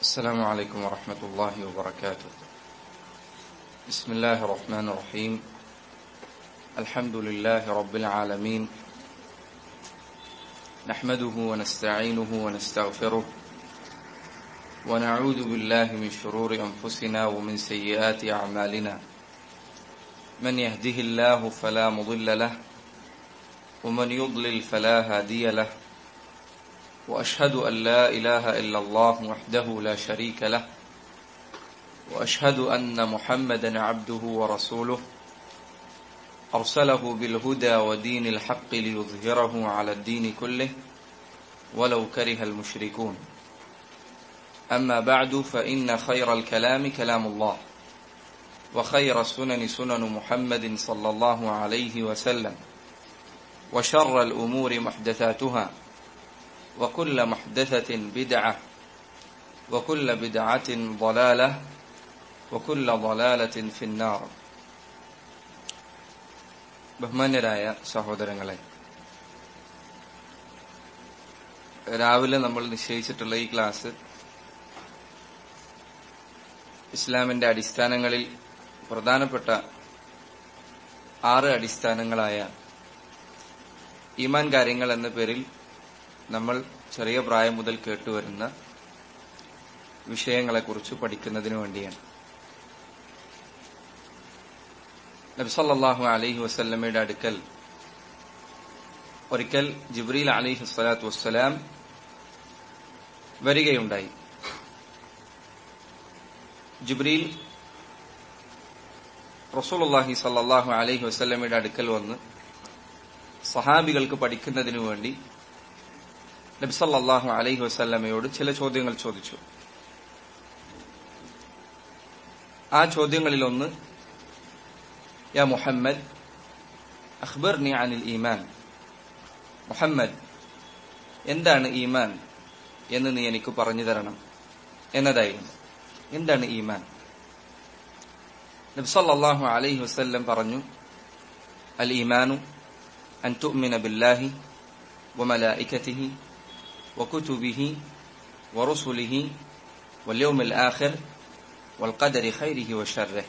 السلام عليكم ورحمة الله وبركاته بسم الله الرحمن الرحيم الحمد لله رب العالمين نحمده ونستعينه ونستغفره ونعوذ بالله من شرور أنفسنا ومن سيئات أعمالنا من يهده الله فلا مضل له ومن يضلل فلا هادي له واشهد ان لا اله الا الله وحده لا شريك له واشهد ان محمدا عبده ورسوله ارسله بالهدى ودين الحق ليظهره على الدين كله ولو كره المشركون اما بعد فان خير الكلام كلام الله وخير السنن سنن محمد صلى الله عليه وسلم وشر الامور محدثاتها وكل محدثة بدعة وكل بدعة ضلالة وكل ضلالة في النار ബഹുമാന്യരായ സഹോദരങ്ങളെ രാവിലെ നമ്മൾ നിശ്ചയിച്ചിട്ടുള്ള ഈ ക്ലാസ് ഇസ്ലാമിന്റെ അടിസ്ഥാനങ്ങളിൽ പ്രധാനപ്പെട്ട ആറ് അടിസ്ഥാനങ്ങളായ ഈമാൻ കാര്യങ്ങൾ എന്ന പേരിൽ നമ്മൾ ചെറിയ പ്രായം മുതൽ കേട്ടുവരുന്ന വിഷയങ്ങളെക്കുറിച്ച് പഠിക്കുന്നതിനു വേണ്ടിയാണ് നബ്സല്ലാഹു അലൈഹി വസ്ല്ലമയുടെ അടുക്കൽ ഒരിക്കൽ ജിബ്രീൽ അലിഹി സ്വലാത്തു വസ്സലാം വരികയുണ്ടായി ജിബ്രീൽ റസൂലുള്ളാഹി സല്ലാഹു അലൈഹി വസ്ല്ലമയുടെ അടുക്കൽ വന്ന് സഹാബികൾക്ക് പഠിക്കുന്നതിനു വേണ്ടി നബ്സല്ലാഹു അലൈഹി വസ്ല്ലമയോട് ചില ചോദ്യങ്ങൾ ചോദിച്ചു ആ ചോദ്യങ്ങളിലൊന്ന് യാ മുഹമ്മദ് അഖ്ബർനി അനിൽ ഈമാൻ മുഹമ്മദ് എന്താണ് ഈമാൻ എന്ന് നീ എനിക്ക് പറഞ്ഞു തരണം എന്നതായിരുന്നു എന്താണ് ഈമാൻ നബ്സല്ലാഹു അലൈഹി വസ്ല്ലം പറഞ്ഞു അൽ ഈമാനു അൻ തുഅ്മിന ബില്ലാഹി وملائكته وكتبه ورسله واليوم الآخر والقدر خيره وشره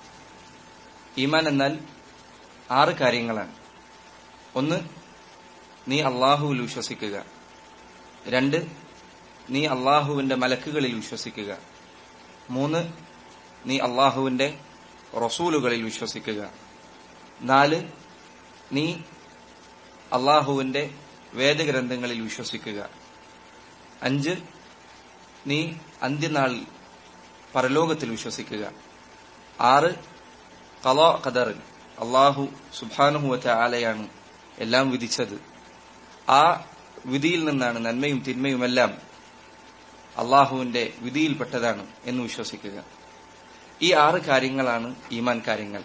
ഈമാൻ എന്നാൽ ആറ് കാര്യങ്ങളാണ് ഒന്ന് നീ അള്ളാഹുവിൽ വിശ്വസിക്കുക രണ്ട് നീ അള്ളാഹുവിന്റെ മലക്കുകളിൽ വിശ്വസിക്കുക മൂന്ന് നീ അള്ളാഹുവിന്റെ റസൂലുകളിൽ വിശ്വസിക്കുക നാല് നീ അള്ളാഹുവിന്റെ വേദഗ്രന്ഥങ്ങളിൽ വിശ്വസിക്കുക അഞ്ച് നീ അന്ത്യനാൾ പരലോകത്തിൽ വിശ്വസിക്കുക ആറ് കലാ ഖദറിൽ അള്ളാഹു സുബാനുഹുവറ്റ ആലയാണ് എല്ലാം വിധിച്ചത് ആ വിധിയിൽ നിന്നാണ് നന്മയും തിന്മയുമെല്ലാം അള്ളാഹുവിന്റെ വിധിയിൽപ്പെട്ടതാണ് എന്ന് വിശ്വസിക്കുക ഈ ആറ് കാര്യങ്ങളാണ് ഈമാൻ കാര്യങ്ങൾ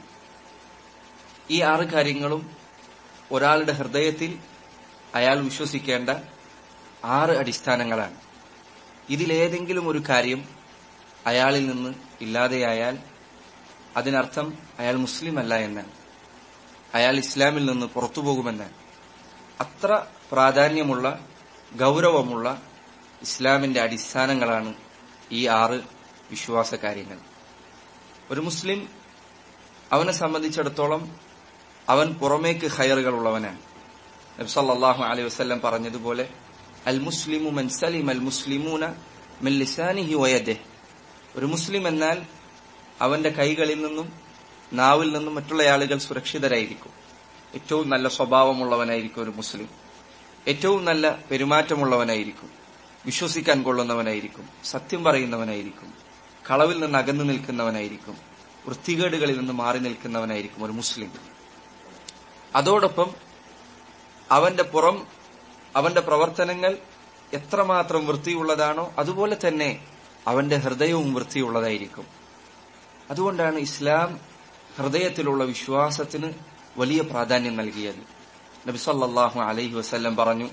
ഈ ആറ് കാര്യങ്ങളും ഒരാളുടെ ഹൃദയത്തിൽ അയാൾ വിശ്വസിക്കേണ്ട ആറ് അടിസ്ഥാനങ്ങളാണ് ഇതിലേതെങ്കിലും ഒരു കാര്യം അയാളിൽ നിന്ന് ഇല്ലാതെയായാൽ അതിനർത്ഥം അയാൾ മുസ്ലിം അല്ല എന്നാണ് അയാൾ ഇസ്ലാമിൽ നിന്ന് പുറത്തു പോകുമെന്നാണ് അത്ര പ്രാധാന്യമുള്ള ഗൗരവമുള്ള ഇസ്ലാമിന്റെ അടിസ്ഥാനങ്ങളാണ് ഈ ആറ് വിശ്വാസ കാര്യങ്ങൾ ഒരു മുസ്ലിം അവനെ സംബന്ധിച്ചിടത്തോളം അവൻ പുറമേക്ക് ഹയറുകൾ ഉള്ളവനാണ് നബ്സല്ലാഹു അലൈഹി വസ്ല്ലം പറഞ്ഞതുപോലെ അൽ മുസ്ലിമു മൻ സലിം അൽ മുസ്ലിമൂന മിൻ ലിസാനിഹി വയദെ ഒരു മുസ്ലിം എന്നാൽ അവന്റെ കൈകളിൽ നിന്നും നാവിൽ നിന്നും മറ്റുള്ള ആളുകൾ സുരക്ഷിതരായിരിക്കും ഏറ്റവും നല്ല സ്വഭാവമുള്ളവനായിരിക്കും ഒരു മുസ്ലിം ഏറ്റവും നല്ല പെരുമാറ്റമുള്ളവനായിരിക്കും വിശ്വസിക്കാൻ കൊള്ളുന്നവനായിരിക്കും സത്യം പറയുന്നവനായിരിക്കും കളവിൽ നിന്ന് അകന്നു നിൽക്കുന്നവനായിരിക്കും വൃത്തികേടുകളിൽ നിന്ന് മാറി നിൽക്കുന്നവനായിരിക്കും ഒരു മുസ്ലിം അതോടൊപ്പം അവന്റെ പുറം അവന്റെ പ്രവർത്തനങ്ങൾ എത്രമാത്രം വൃത്തിയുള്ളതാണോ അതുപോലെ തന്നെ അവന്റെ ഹൃദയവും വൃത്തിയുള്ളതായിരിക്കും അതുകൊണ്ടാണ് ഇസ്ലാം ഹൃദയത്തിലുള്ള വിശ്വാസത്തിന് വലിയ പ്രാധാന്യം നൽകിയത് നബി സല്ലല്ലാഹു അലൈഹി വസല്ലം പറഞ്ഞു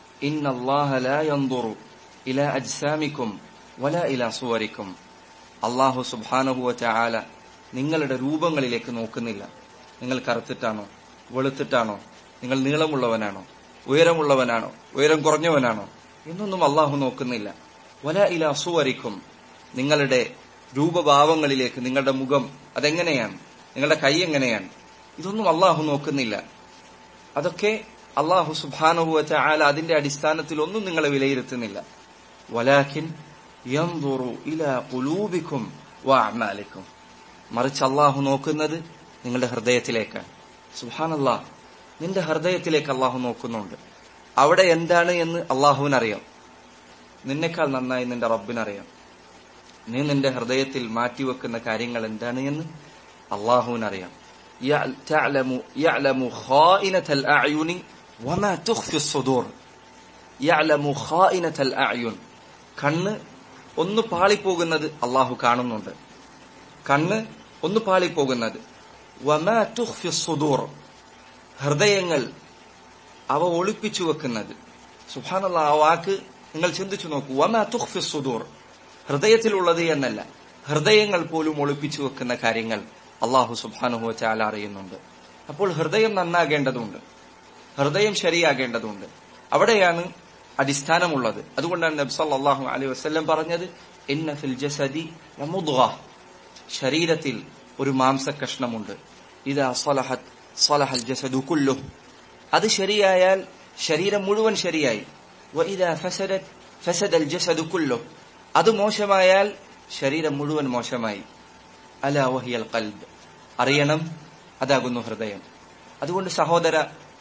ഇന്നല്ലാഹു ഇല അജ്സാമിക്കും വല ഇല സുവരിക്കും അള്ളാഹു സുബാനഹുവ ചാല നിങ്ങളുടെ രൂപങ്ങളിലേക്ക് നോക്കുന്നില്ല നിങ്ങൾ കറുത്തിട്ടാണോ വെളുത്തിട്ടാണോ നിങ്ങൾ നീളമുള്ളവനാണോ ഉയരമുള്ളവനാണോ ഉയരം കുറഞ്ഞവനാണോ എന്നൊന്നും അള്ളാഹു നോക്കുന്നില്ല വല ഇല സുവരിക്കും നിങ്ങളുടെ രൂപഭാവങ്ങളിലേക്ക് നിങ്ങളുടെ മുഖം അതെങ്ങനെയാണ് നിങ്ങളുടെ കൈ എങ്ങനെയാണ് ഇതൊന്നും അള്ളാഹു നോക്കുന്നില്ല അതൊക്കെ അള്ളാഹു സുബാനുഭവച്ച ആല അതിന്റെ അടിസ്ഥാനത്തിൽ ഒന്നും നിങ്ങളെ വിലയിരുത്തുന്നില്ല വലാഖിൻ ഇല കുലൂബിക്കും വാമാലിക്കും മറിച്ച് അള്ളാഹു നോക്കുന്നത് നിങ്ങളുടെ ഹൃദയത്തിലേക്കാണ് സുഹാനല്ലാ നിന്റെ ഹൃദയത്തിലേക്ക് അള്ളാഹു നോക്കുന്നുണ്ട് അവിടെ എന്താണ് എന്ന് അള്ളാഹുവിനറിയാം നിന്നെക്കാൾ നന്നായി നിന്റെ റബ്ബിനറിയാം നീ നിന്റെ ഹൃദയത്തിൽ മാറ്റിവെക്കുന്ന കാര്യങ്ങൾ എന്താണ് എന്ന് അള്ളാഹുവിനറിയാം يعلم خائنة الأعين وما تخفي الصدور يعلم خائنة الأعين കണ്ണ് ഒന്ന് പാളിപ്പോകുന്നത് അള്ളാഹു കാണുന്നുണ്ട് കണ്ണ് ഒന്ന് പാളിപ്പോകുന്നത് വമാ തുഖ്ഫി സുദൂർ ഹൃദയങ്ങൾ അവ ഒളിപ്പിച്ചു വെക്കുന്നത് സുഹാനുള്ള ആ വാക്ക് നിങ്ങൾ ചിന്തിച്ചു നോക്കൂ വമാ തുഖ്ഫി സുദൂർ ഹൃദയത്തിലുള്ളത് എന്നല്ല ഹൃദയങ്ങൾ പോലും ഒളിപ്പിച്ചു വെക്കുന്ന കാര്യങ്ങൾ അള്ളാഹു സുബാനുഹു ചാല അറിയുന്നുണ്ട് അപ്പോൾ ഹൃദയം നന്നാകേണ്ടതുണ്ട് ഹൃദയം ശരിയാകേണ്ടതുണ്ട് അവിടെയാണ് അടിസ്ഥാനമുള്ളത് അതുകൊണ്ടാണ് നബ്സ് അള്ളാഹു അലൈഹി വസ്ല്ലം പറഞ്ഞത് ഇന്ന ഫിൽ ജസദി ശരീരത്തിൽ ഒരു മാംസകഷ്ണമുണ്ട് ഇതാ സലഹത് സലഹൽ ജസദു കുല്ലു അത് ശരിയായാൽ ശരീരം മുഴുവൻ ശരിയായി ഫസദത് ഫസദൽ ജസദു കുല്ലു അത് മോശമായാൽ ശരീരം മുഴുവൻ മോശമായി അല വഹിയൽ കൽബ് അറിയണം അതാകുന്നു ഹൃദയം അതുകൊണ്ട് സഹോദര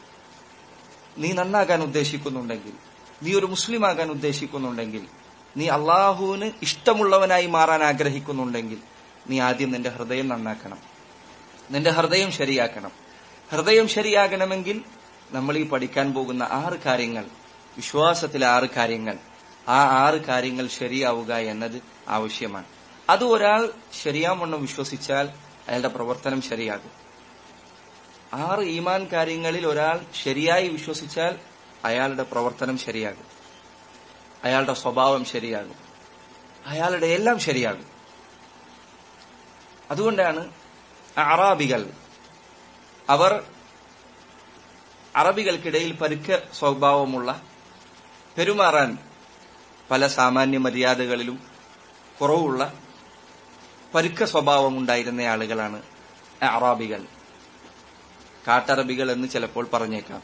നീ നന്നാകാൻ ഉദ്ദേശിക്കുന്നുണ്ടെങ്കിൽ നീ ഒരു മുസ്ലിം ആകാൻ ഉദ്ദേശിക്കുന്നുണ്ടെങ്കിൽ നീ അള്ളാഹുവിന് ഇഷ്ടമുള്ളവനായി മാറാൻ ആഗ്രഹിക്കുന്നുണ്ടെങ്കിൽ നീ ആദ്യം നിന്റെ ഹൃദയം നന്നാക്കണം നിന്റെ ഹൃദയം ശരിയാക്കണം ഹൃദയം ശരിയാകണമെങ്കിൽ നമ്മൾ ഈ പഠിക്കാൻ പോകുന്ന ആറ് കാര്യങ്ങൾ വിശ്വാസത്തിലെ ആറ് കാര്യങ്ങൾ ആ ആറ് കാര്യങ്ങൾ ശരിയാവുക എന്നത് ആവശ്യമാണ് അത് ഒരാൾ ശരിയാവണ്ണം വിശ്വസിച്ചാൽ അയാളുടെ പ്രവർത്തനം ശരിയാകും ആറ് ഈമാൻ കാര്യങ്ങളിൽ ഒരാൾ ശരിയായി വിശ്വസിച്ചാൽ അയാളുടെ പ്രവർത്തനം ശരിയാകും അയാളുടെ സ്വഭാവം ശരിയാകും അയാളുടെ എല്ലാം ശരിയാകും അതുകൊണ്ടാണ് അറാബികൾ അവർ അറബികൾക്കിടയിൽ പരുക്ക സ്വഭാവമുള്ള പെരുമാറാൻ പല സാമാന്യ മര്യാദകളിലും കുറവുള്ള പരുക്ക സ്വഭാവമുണ്ടായിരുന്ന ആളുകളാണ് അറാബികൾ കാട്ടറബികൾ എന്ന് ചിലപ്പോൾ പറഞ്ഞേക്കാം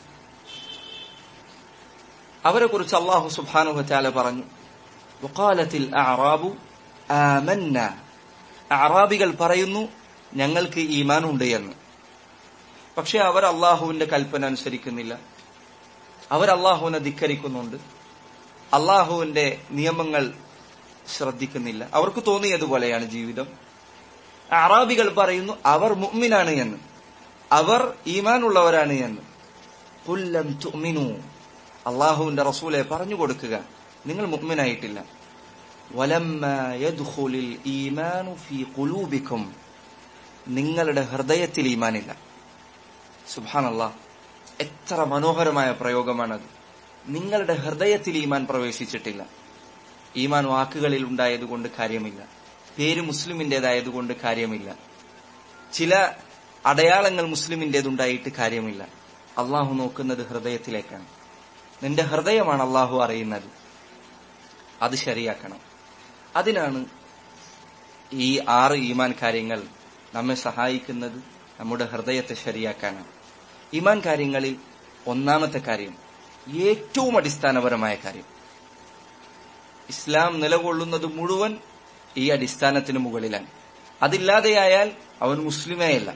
അവരെ കുറിച്ച് അള്ളാഹു സുബാനുഹറ്റാല പറഞ്ഞു വക്കാലത്തിൽ അറാബു ആമന്ന അറാബികൾ പറയുന്നു ഞങ്ങൾക്ക് ഈമാനുണ്ട് എന്ന് പക്ഷെ അവർ അള്ളാഹുവിന്റെ കൽപ്പന അനുസരിക്കുന്നില്ല അവർ അള്ളാഹുവിനെ ധിക്കരിക്കുന്നുണ്ട് അള്ളാഹുവിന്റെ നിയമങ്ങൾ ശ്രദ്ധിക്കുന്നില്ല അവർക്ക് തോന്നിയതുപോലെയാണ് ജീവിതം അറാബികൾ പറയുന്നു അവർ മുഅ്മിനാണ് എന്ന് അവർ ഈമാനുള്ളവരാണ് എന്ന് കുല്ലം തുഅ്മിനു അള്ളാഹുവിന്റെ റസൂലെ പറഞ്ഞു കൊടുക്കുക നിങ്ങൾ മുഅ്മിനായിട്ടില്ല വലമ്മ യദ്ഖുലിൽ ഈമാനു ഫീ ഖുലൂബിക്കും നിങ്ങളുടെ ഹൃദയത്തിൽ ഈമാനില്ല സുബ്ഹാനല്ലാഹ് എത്ര മനോഹരമായ പ്രയോഗമാണത് നിങ്ങളുടെ ഹൃദയത്തിൽ ഈമാൻ പ്രവേശിച്ചിട്ടില്ല ഈമാൻ വാക്കുകളിൽ ഉണ്ടായതുകൊണ്ട് കാര്യമില്ല പേര് മുസ്ലിമിന്റേതായതുകൊണ്ട് കാര്യമില്ല ചില അടയാളങ്ങൾ മുസ്ലിമിന്റേതുണ്ടായിട്ട് കാര്യമില്ല അള്ളാഹു നോക്കുന്നത് ഹൃദയത്തിലേക്കാണ് നിന്റെ ഹൃദയമാണ് അള്ളാഹു അറിയുന്നത് അത് ശരിയാക്കണം അതിനാണ് ഈ ആറ് ഈമാൻ കാര്യങ്ങൾ നമ്മെ സഹായിക്കുന്നത് നമ്മുടെ ഹൃദയത്തെ ശരിയാക്കാനാണ് ഈമാൻ കാര്യങ്ങളിൽ ഒന്നാമത്തെ കാര്യം ഏറ്റവും അടിസ്ഥാനപരമായ കാര്യം ഇസ്ലാം നിലകൊള്ളുന്നത് മുഴുവൻ ഈ അടിസ്ഥാനത്തിന് മുകളിലാണ് അതില്ലാതെയായാൽ അവൻ മുസ്ലിമേയല്ല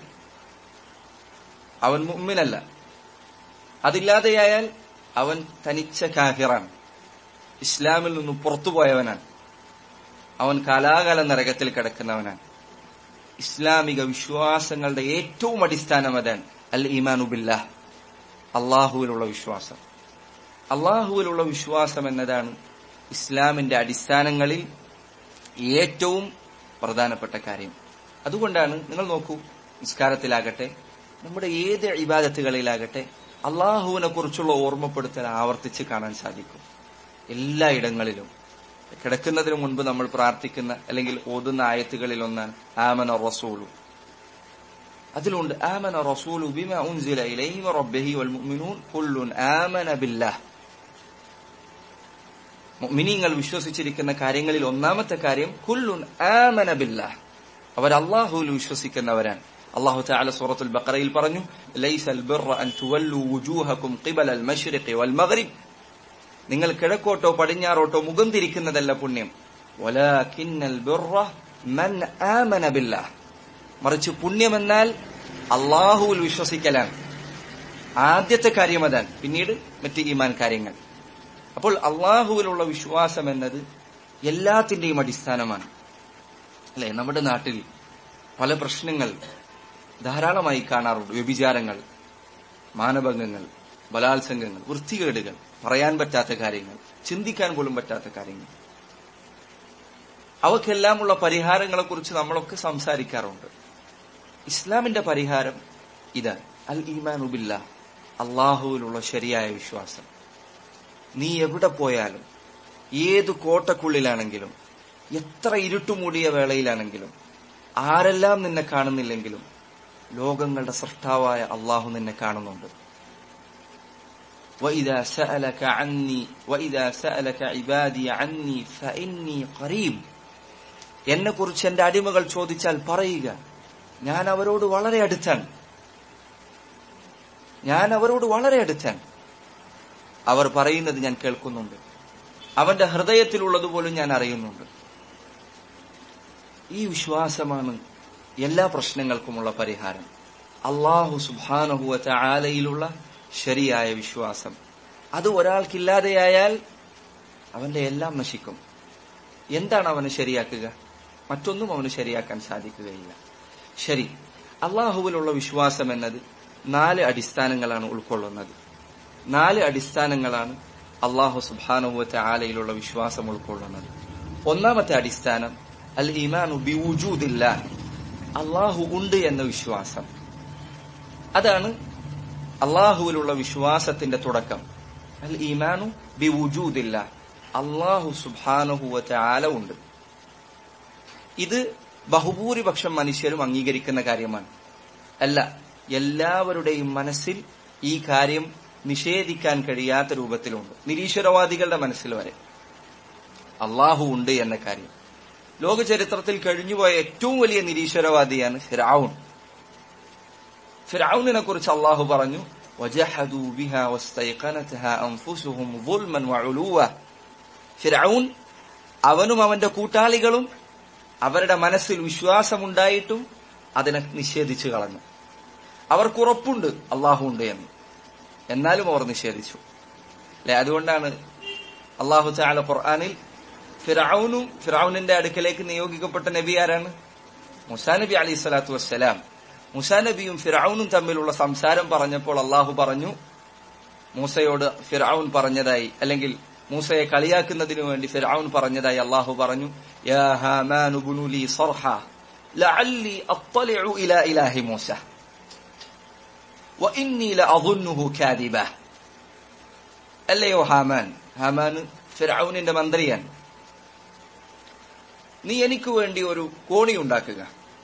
അവൻ മുമ്മിനല്ല അതില്ലാതെയായാൽ അവൻ തനിച്ച കാഹിറാണ് ഇസ്ലാമിൽ നിന്നും പുറത്തുപോയവനാണ് അവൻ കാലാകാല നരകത്തിൽ കിടക്കുന്നവനാണ് ഇസ്ലാമിക വിശ്വാസങ്ങളുടെ ഏറ്റവും അടിസ്ഥാനം അതാണ് അൽ ഈമാനുബില്ല അള്ളാഹുവിലുള്ള വിശ്വാസം അള്ളാഹുവിലുള്ള വിശ്വാസം എന്നതാണ് ഇസ്ലാമിന്റെ അടിസ്ഥാനങ്ങളിൽ ഏറ്റവും പ്രധാനപ്പെട്ട കാര്യം അതുകൊണ്ടാണ് നിങ്ങൾ നോക്കൂ നിസ്കാരത്തിലാകട്ടെ നമ്മുടെ ഏത് ഇബാദത്തുകളിലാകട്ടെ അള്ളാഹുവിനെ കുറിച്ചുള്ള ഓർമ്മപ്പെടുത്തൽ ആവർത്തിച്ച് കാണാൻ സാധിക്കും എല്ലായിടങ്ങളിലും കിടക്കുന്നതിന് മുൻപ് നമ്മൾ പ്രാർത്ഥിക്കുന്ന അല്ലെങ്കിൽ ഓതുന്ന ആയത്തുകളിൽ ഒന്നാണ് ആമന റസൂലു അതിലുണ്ട് ആമന റസൂലു ബിമ ഉൻസില ഇലൈഹി വറബ്ബിഹി വൽ മുഅ്മിനൂൻ കുല്ലുൻ ആമന ബില്ലാഹ് മിനിങ്ങൾ വിശ്വസിച്ചിരിക്കുന്ന കാര്യങ്ങളിൽ ഒന്നാമത്തെ കാര്യം കുല്ലുൻ ആമന ബില്ലാഹ് അവർ അള്ളാഹുവിൽ വിശ്വസിക്കുന്നവരാണ് അള്ളാഹു തആല സൂറത്തുൽ ബഖറയിൽ പറഞ്ഞു ലൈസൽ ബിർറ അൻ തുവല്ലു വുജൂഹകും ഖിബലൽ മശ്രിഖി വൽ മഗ്രിബ് നിങ്ങൾ കിഴക്കോട്ടോ പടിഞ്ഞാറോട്ടോ മുഖം തിരിക്കുന്നതല്ല പുണ്യം വലാകിന്നൽ ബിർറ മൻ ആമന ബില്ലാഹ് മറിച്ച് പുണ്യമെന്നാൽ അള്ളാഹുവിൽ വിശ്വസിക്കലാണ് ആദ്യത്തെ കാര്യം അതാണ് പിന്നീട് മറ്റ് ഈമാൻ കാര്യങ്ങൾ അപ്പോൾ അള്ളാഹുവിലുള്ള വിശ്വാസം എന്നത് എല്ലാത്തിന്റെയും അടിസ്ഥാനമാണ് അല്ലെ നമ്മുടെ നാട്ടിൽ പല പ്രശ്നങ്ങൾ ധാരാളമായി കാണാറുണ്ട് വ്യഭിചാരങ്ങൾ മാനഭംഗങ്ങൾ ബലാത്സംഗങ്ങൾ വൃത്തികേടുകൾ പറയാൻ പറ്റാത്ത കാര്യങ്ങൾ ചിന്തിക്കാൻ പോലും പറ്റാത്ത കാര്യങ്ങൾ അവക്കെല്ലാമുള്ള പരിഹാരങ്ങളെക്കുറിച്ച് നമ്മളൊക്കെ സംസാരിക്കാറുണ്ട് ഇസ്ലാമിന്റെ പരിഹാരം ഇതാണ് അൽ ഈമാനുബില്ല അള്ളാഹുവിലുള്ള ശരിയായ വിശ്വാസം നീ എവിടെ പോയാലും ഏത് കോട്ടക്കുള്ളിലാണെങ്കിലും എത്ര ഇരുട്ടുമൂടിയ വേളയിലാണെങ്കിലും ആരെല്ലാം നിന്നെ കാണുന്നില്ലെങ്കിലും ലോകങ്ങളുടെ സൃഷ്ടാവായ അള്ളാഹു നിന്നെ കാണുന്നുണ്ട് وإذا سألك عني وإذا سألك عبادي عني فإني قريب എന്നെ കുറിച്ച് എന്റെ അടിമകൾ ചോദിച്ചാൽ പറയുക ഞാൻ അവരോട് വളരെ അടുത്താണ് ഞാൻ അവരോട് വളരെ അടുത്താണ് അവർ പറയുന്നത് ഞാൻ കേൾക്കുന്നുണ്ട് അവന്റെ ഹൃദയത്തിലുള്ളതുപോലും ഞാൻ അറിയുന്നുണ്ട് ഈ വിശ്വാസമാണ് എല്ലാ പ്രശ്നങ്ങൾക്കുമുള്ള പരിഹാരം അള്ളാഹു സുബാനഹുവറ്റ ആലയിലുള്ള ശരിയായ വിശ്വാസം അത് ഒരാൾക്കില്ലാതെയായാൽ അവന്റെ എല്ലാം നശിക്കും എന്താണ് അവന് ശരിയാക്കുക മറ്റൊന്നും അവന് ശരിയാക്കാൻ സാധിക്കുകയില്ല ശരി അള്ളാഹുവിലുള്ള വിശ്വാസം എന്നത് നാല് അടിസ്ഥാനങ്ങളാണ് ഉൾക്കൊള്ളുന്നത് നാല് അടിസ്ഥാനങ്ങളാണ് അള്ളാഹു സുബാനുവത്തെ ആലയിലുള്ള വിശ്വാസം ഉൾക്കൊള്ളുന്നത് ഒന്നാമത്തെ അടിസ്ഥാനം അൽ ഇമാനു ബിവുജൂദില്ല അള്ളാഹു ഉണ്ട് എന്ന വിശ്വാസം അതാണ് അള്ളാഹുവിലുള്ള വിശ്വാസത്തിന്റെ തുടക്കം അൽ ഈമാനു ബിവുജൂദില്ല അള്ളാഹു സുബാനുഹുവത്തെ ആല ഉണ്ട് ഇത് ബഹുഭൂരിപക്ഷം മനുഷ്യരും അംഗീകരിക്കുന്ന കാര്യമാണ് അല്ല എല്ലാവരുടെയും മനസ്സിൽ ഈ കാര്യം നിഷേധിക്കാൻ കഴിയാത്ത രൂപത്തിലുണ്ട് നിരീശ്വരവാദികളുടെ മനസ്സിൽ വരെ അള്ളാഹു ഉണ്ട് എന്ന കാര്യം ലോക ചരിത്രത്തിൽ കഴിഞ്ഞുപോയ ഏറ്റവും വലിയ നിരീശ്വരവാദിയാണ് ഫിറാവുൺ ഫിറാവുണിനെ കുറിച്ച് അള്ളാഹു പറഞ്ഞു وجحدوا بها واستيقنتها أنفسهم ظلما وعلوا ഫിറൌൻ അവനും അവന്റെ കൂട്ടാളികളും അവരുടെ മനസ്സിൽ വിശ്വാസമുണ്ടായിട്ടും അതിനെ നിഷേധിച്ചു കളഞ്ഞു അവർക്ക് ഉറപ്പുണ്ട് അള്ളാഹു ഉണ്ട് എന്ന് എന്നാലും അവർ നിഷേധിച്ചു അല്ലെ അതുകൊണ്ടാണ് അള്ളാഹു ചാല ഖുർആാനിൽ ഫിറൌനും ഫിറൌനിന്റെ അടുക്കലേക്ക് നിയോഗിക്കപ്പെട്ട നബി ആരാണ് മുസാ നബി അലൈഹി സ്വലാത്തു വസ്സലാം മുസാ നബിയും ഫിറൌനും തമ്മിലുള്ള സംസാരം പറഞ്ഞപ്പോൾ അള്ളാഹു പറഞ്ഞു മൂസയോട് ഫിറൌൻ പറഞ്ഞതായി അല്ലെങ്കിൽ മൂസയെ കളിയാക്കുന്നതിനു വേണ്ടി ഫിറൌൻ പറഞ്ഞതായി അള്ളാഹു പറഞ്ഞു യാ ഹാമാനു ബുനു ലീ സർഹ ലഅല്ലി അത്തലിഉ ഇലാ ഇലാഹി മൂസ വഇന്നി ലഅظنഹു കാദിബ അല്ലയോ ഹാമാൻ ഹാമാൻ ഫിറൌനിന്റെ മന്ത്രിയാണ് നീ എനിക്ക് വേണ്ടി ഒരു കോണി ഉണ്ടാക്കുക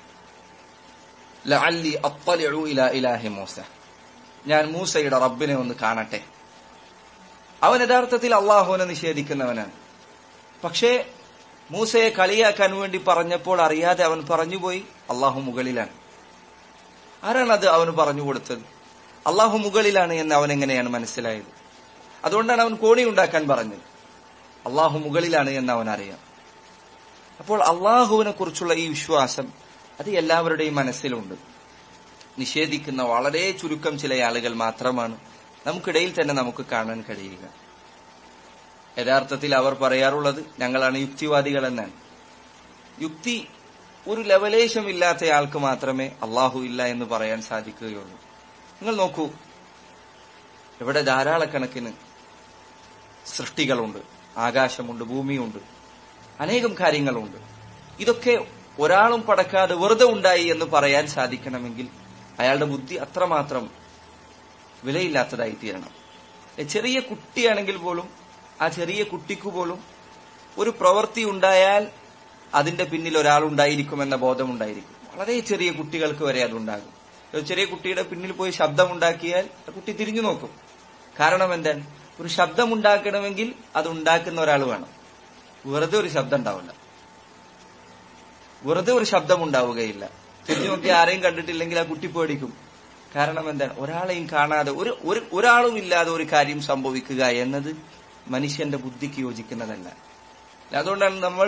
ലഅല്ലി അത്തലിഉ ഇലാ ഇലാഹി മൂസ ഞാൻ മൂസയുടെ റബ്ബിനെ ഒന്ന് കാണട്ടെ അവൻ യഥാർത്ഥത്തിൽ അള്ളാഹുവിനെ നിഷേധിക്കുന്നവനാണ് പക്ഷേ മൂസയെ കളിയാക്കാൻ വേണ്ടി പറഞ്ഞപ്പോൾ അറിയാതെ അവൻ പറഞ്ഞുപോയി അള്ളാഹു മുകളിലാണ് ആരാണ് അത് അവന് പറഞ്ഞു കൊടുത്തത് അള്ളാഹു മുകളിലാണ് എന്ന് അവൻ എങ്ങനെയാണ് മനസ്സിലായത് അതുകൊണ്ടാണ് അവൻ കോണി ഉണ്ടാക്കാൻ പറഞ്ഞത് അള്ളാഹു മുകളിലാണ് എന്ന് അവൻ അറിയാം അപ്പോൾ അള്ളാഹുവിനെ കുറിച്ചുള്ള ഈ വിശ്വാസം അത് എല്ലാവരുടെയും മനസ്സിലുണ്ട് നിഷേധിക്കുന്ന വളരെ ചുരുക്കം ചില ആളുകൾ മാത്രമാണ് നമുക്കിടയിൽ തന്നെ നമുക്ക് കാണാൻ കഴിയുക യഥാർത്ഥത്തിൽ അവർ പറയാറുള്ളത് ഞങ്ങളാണ് യുക്തിവാദികൾ എന്നാണ് യുക്തി ഒരു ലവലേശമില്ലാത്ത ആൾക്ക് മാത്രമേ അള്ളാഹു ഇല്ല എന്ന് പറയാൻ സാധിക്കുകയുള്ളൂ നിങ്ങൾ നോക്കൂ ഇവിടെ ധാരാളക്കണക്കിന് സൃഷ്ടികളുണ്ട് ആകാശമുണ്ട് ഭൂമിയുണ്ട് അനേകം കാര്യങ്ങളുണ്ട് ഇതൊക്കെ ഒരാളും പടക്കാതെ വെറുതെ ഉണ്ടായി എന്ന് പറയാൻ സാധിക്കണമെങ്കിൽ അയാളുടെ ബുദ്ധി അത്രമാത്രം വിലയില്ലാത്തതായി തീരണം ചെറിയ കുട്ടിയാണെങ്കിൽ പോലും ആ ചെറിയ കുട്ടിക്ക് പോലും ഒരു പ്രവൃത്തി ഉണ്ടായാൽ അതിന്റെ പിന്നിൽ ഒരാൾ ഉണ്ടായിരിക്കുമെന്ന ബോധമുണ്ടായിരിക്കും വളരെ ചെറിയ കുട്ടികൾക്ക് വരെ അതുണ്ടാകും ഒരു ചെറിയ കുട്ടിയുടെ പിന്നിൽ പോയി ശബ്ദമുണ്ടാക്കിയാൽ ആ കുട്ടി തിരിഞ്ഞു നോക്കും കാരണം എന്താണ് ഒരു ശബ്ദം ഉണ്ടാക്കണമെങ്കിൽ അത് ഉണ്ടാക്കുന്ന ഒരാൾ വേണം വെറുതെ ഒരു ശബ്ദം ഉണ്ടാവില്ല വെറുതെ ഒരു ശബ്ദം ഉണ്ടാവുകയില്ല തിരിഞ്ഞു നോക്കി ആരെയും കണ്ടിട്ടില്ലെങ്കിൽ ആ കുട്ടി പേടിക്കും കാരണം എന്താണ് ഒരാളെയും കാണാതെ ഒരു ഒരു ഒരാളും ഇല്ലാതെ ഒരു കാര്യം സംഭവിക്കുക എന്നത് മനുഷ്യന്റെ ബുദ്ധിക്ക് യോജിക്കുന്നതല്ല അതുകൊണ്ടാണ് നമ്മൾ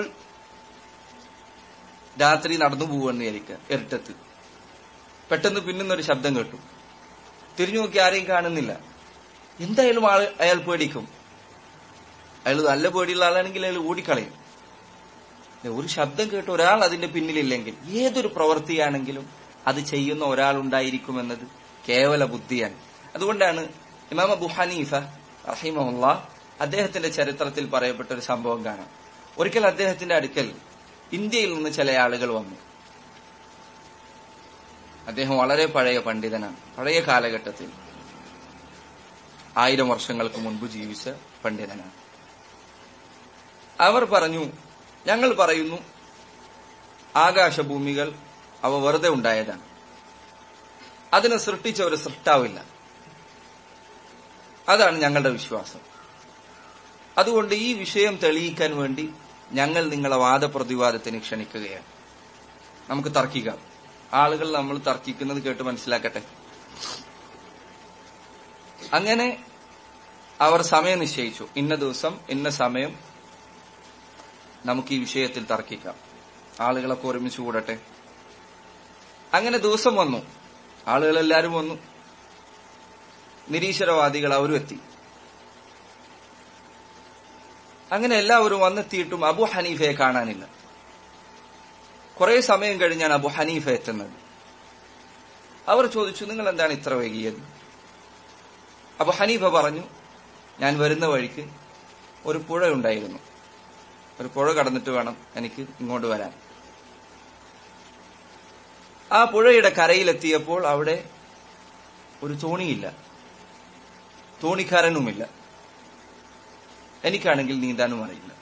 രാത്രി നടന്നു പോവുകയെന്ന് വിചാരിക്കുക ഇരുട്ടത്ത് പെട്ടെന്ന് പിന്നുന്നൊരു ശബ്ദം കേട്ടു തിരിഞ്ഞു നോക്കി ആരെയും കാണുന്നില്ല എന്തായാലും ആൾ അയാൾ പേടിക്കും അയാൾ നല്ല പേടിയുള്ള ആളാണെങ്കിൽ അയാൾ ഓടിക്കളയും ഒരു ശബ്ദം കേട്ട് ഒരാൾ അതിന്റെ പിന്നിലില്ലെങ്കിൽ ഏതൊരു പ്രവൃത്തിയാണെങ്കിലും അത് ചെയ്യുന്ന ഒരാളുണ്ടായിരിക്കുമെന്നത് കേവല ബുദ്ധിയാണ് അതുകൊണ്ടാണ് ഇമാം അബു ഹനീഫ റഹിമുള്ള അദ്ദേഹത്തിന്റെ ചരിത്രത്തിൽ പറയപ്പെട്ട ഒരു സംഭവം കാണാം ഒരിക്കൽ അദ്ദേഹത്തിന്റെ അടുക്കൽ ഇന്ത്യയിൽ നിന്ന് ചില ആളുകൾ വന്നു അദ്ദേഹം വളരെ പഴയ പണ്ഡിതനാണ് പഴയ കാലഘട്ടത്തിൽ ആയിരം വർഷങ്ങൾക്ക് മുൻപ് ജീവിച്ച പണ്ഡിതനാണ് അവർ പറഞ്ഞു ഞങ്ങൾ പറയുന്നു ആകാശഭൂമികൾ അവ വെറുതെ ഉണ്ടായതാണ് അതിനെ സൃഷ്ടിച്ച ഒരു സൃഷ്ടാവില്ല അതാണ് ഞങ്ങളുടെ വിശ്വാസം അതുകൊണ്ട് ഈ വിഷയം തെളിയിക്കാൻ വേണ്ടി ഞങ്ങൾ നിങ്ങളെ വാദപ്രതിവാദത്തിന് ക്ഷണിക്കുകയാണ് നമുക്ക് തർക്കിക്കാം ആളുകൾ നമ്മൾ തർക്കിക്കുന്നത് കേട്ട് മനസ്സിലാക്കട്ടെ അങ്ങനെ അവർ സമയം നിശ്ചയിച്ചു ഇന്ന ദിവസം ഇന്ന സമയം നമുക്ക് ഈ വിഷയത്തിൽ തർക്കിക്കാം ആളുകളൊക്കെ ഒരുമിച്ച് കൂടട്ടെ അങ്ങനെ ദിവസം വന്നു ആളുകളെല്ലാരും വന്നു നിരീശ്വരവാദികൾ അവരും എത്തി അങ്ങനെ എല്ലാവരും വന്നെത്തിയിട്ടും അബു ഹനീഫയെ കാണാനില്ല കുറെ സമയം കഴിഞ്ഞാണ് അബു ഹനീഫ എത്തുന്നത് അവർ ചോദിച്ചു നിങ്ങൾ എന്താണ് ഇത്ര വൈകിയത് അബു ഹനീഫ പറഞ്ഞു ഞാൻ വരുന്ന വഴിക്ക് ഒരു പുഴ ഉണ്ടായിരുന്നു ഒരു പുഴ കടന്നിട്ട് വേണം എനിക്ക് ഇങ്ങോട്ട് വരാൻ ആ പുഴയുടെ കരയിലെത്തിയപ്പോൾ അവിടെ ഒരു തോണിയില്ല തോണിക്കാരനുമില്ല എനിക്കാണെങ്കിൽ നീന്താനും അറിയില്ല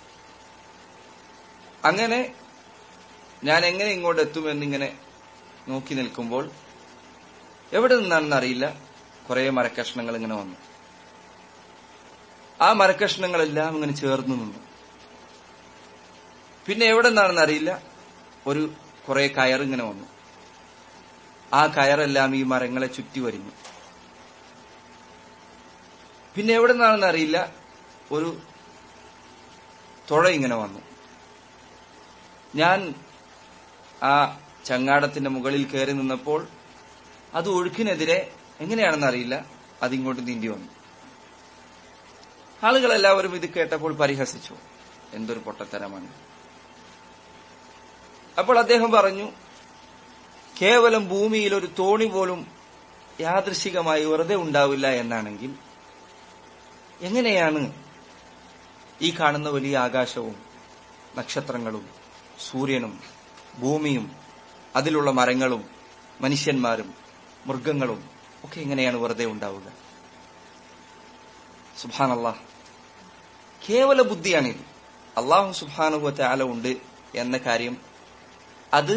അങ്ങനെ ഞാൻ എങ്ങനെ ഇങ്ങോട്ട് എത്തുമെന്നിങ്ങനെ നോക്കി നിൽക്കുമ്പോൾ എവിടെ നിന്നാണെന്ന് അറിയില്ല കുറെ മരക്കഷ്ണങ്ങൾ ഇങ്ങനെ വന്നു ആ മരക്കഷ്ണങ്ങളെല്ലാം ഇങ്ങനെ ചേർന്ന് നിന്നു പിന്നെ എവിടെ നിന്നാണെന്ന് അറിയില്ല ഒരു കുറെ കയറിങ്ങനെ വന്നു ആ കയറെല്ലാം ഈ മരങ്ങളെ ചുറ്റി വരിഞ്ഞു പിന്നെ എവിടെ നിന്നാണെന്ന് അറിയില്ല ഒരു തുഴ ഇങ്ങനെ വന്നു ഞാൻ ആ ചങ്ങാടത്തിന്റെ മുകളിൽ കയറി നിന്നപ്പോൾ അത് ഒഴുക്കിനെതിരെ എങ്ങനെയാണെന്ന് അറിയില്ല അതിങ്ങോട്ട് നീന്തി വന്നു ആളുകളെല്ലാവരും ഇത് കേട്ടപ്പോൾ പരിഹസിച്ചു എന്തൊരു പൊട്ടത്തരമാണ് അപ്പോൾ അദ്ദേഹം പറഞ്ഞു കേവലം ഭൂമിയിൽ ഒരു തോണി പോലും യാദൃശികമായി വെറുതെ ഉണ്ടാവില്ല എന്നാണെങ്കിൽ എങ്ങനെയാണ് ഈ കാണുന്ന വലിയ ആകാശവും നക്ഷത്രങ്ങളും സൂര്യനും ഭൂമിയും അതിലുള്ള മരങ്ങളും മനുഷ്യന്മാരും മൃഗങ്ങളും ഒക്കെ എങ്ങനെയാണ് വെറുതെ ഉണ്ടാവുക സുബാനല്ലാ കേവല ബുദ്ധിയാണിത് അള്ളാഹു സുബാനുഭവത്തെ ആല ഉണ്ട് എന്ന കാര്യം അത്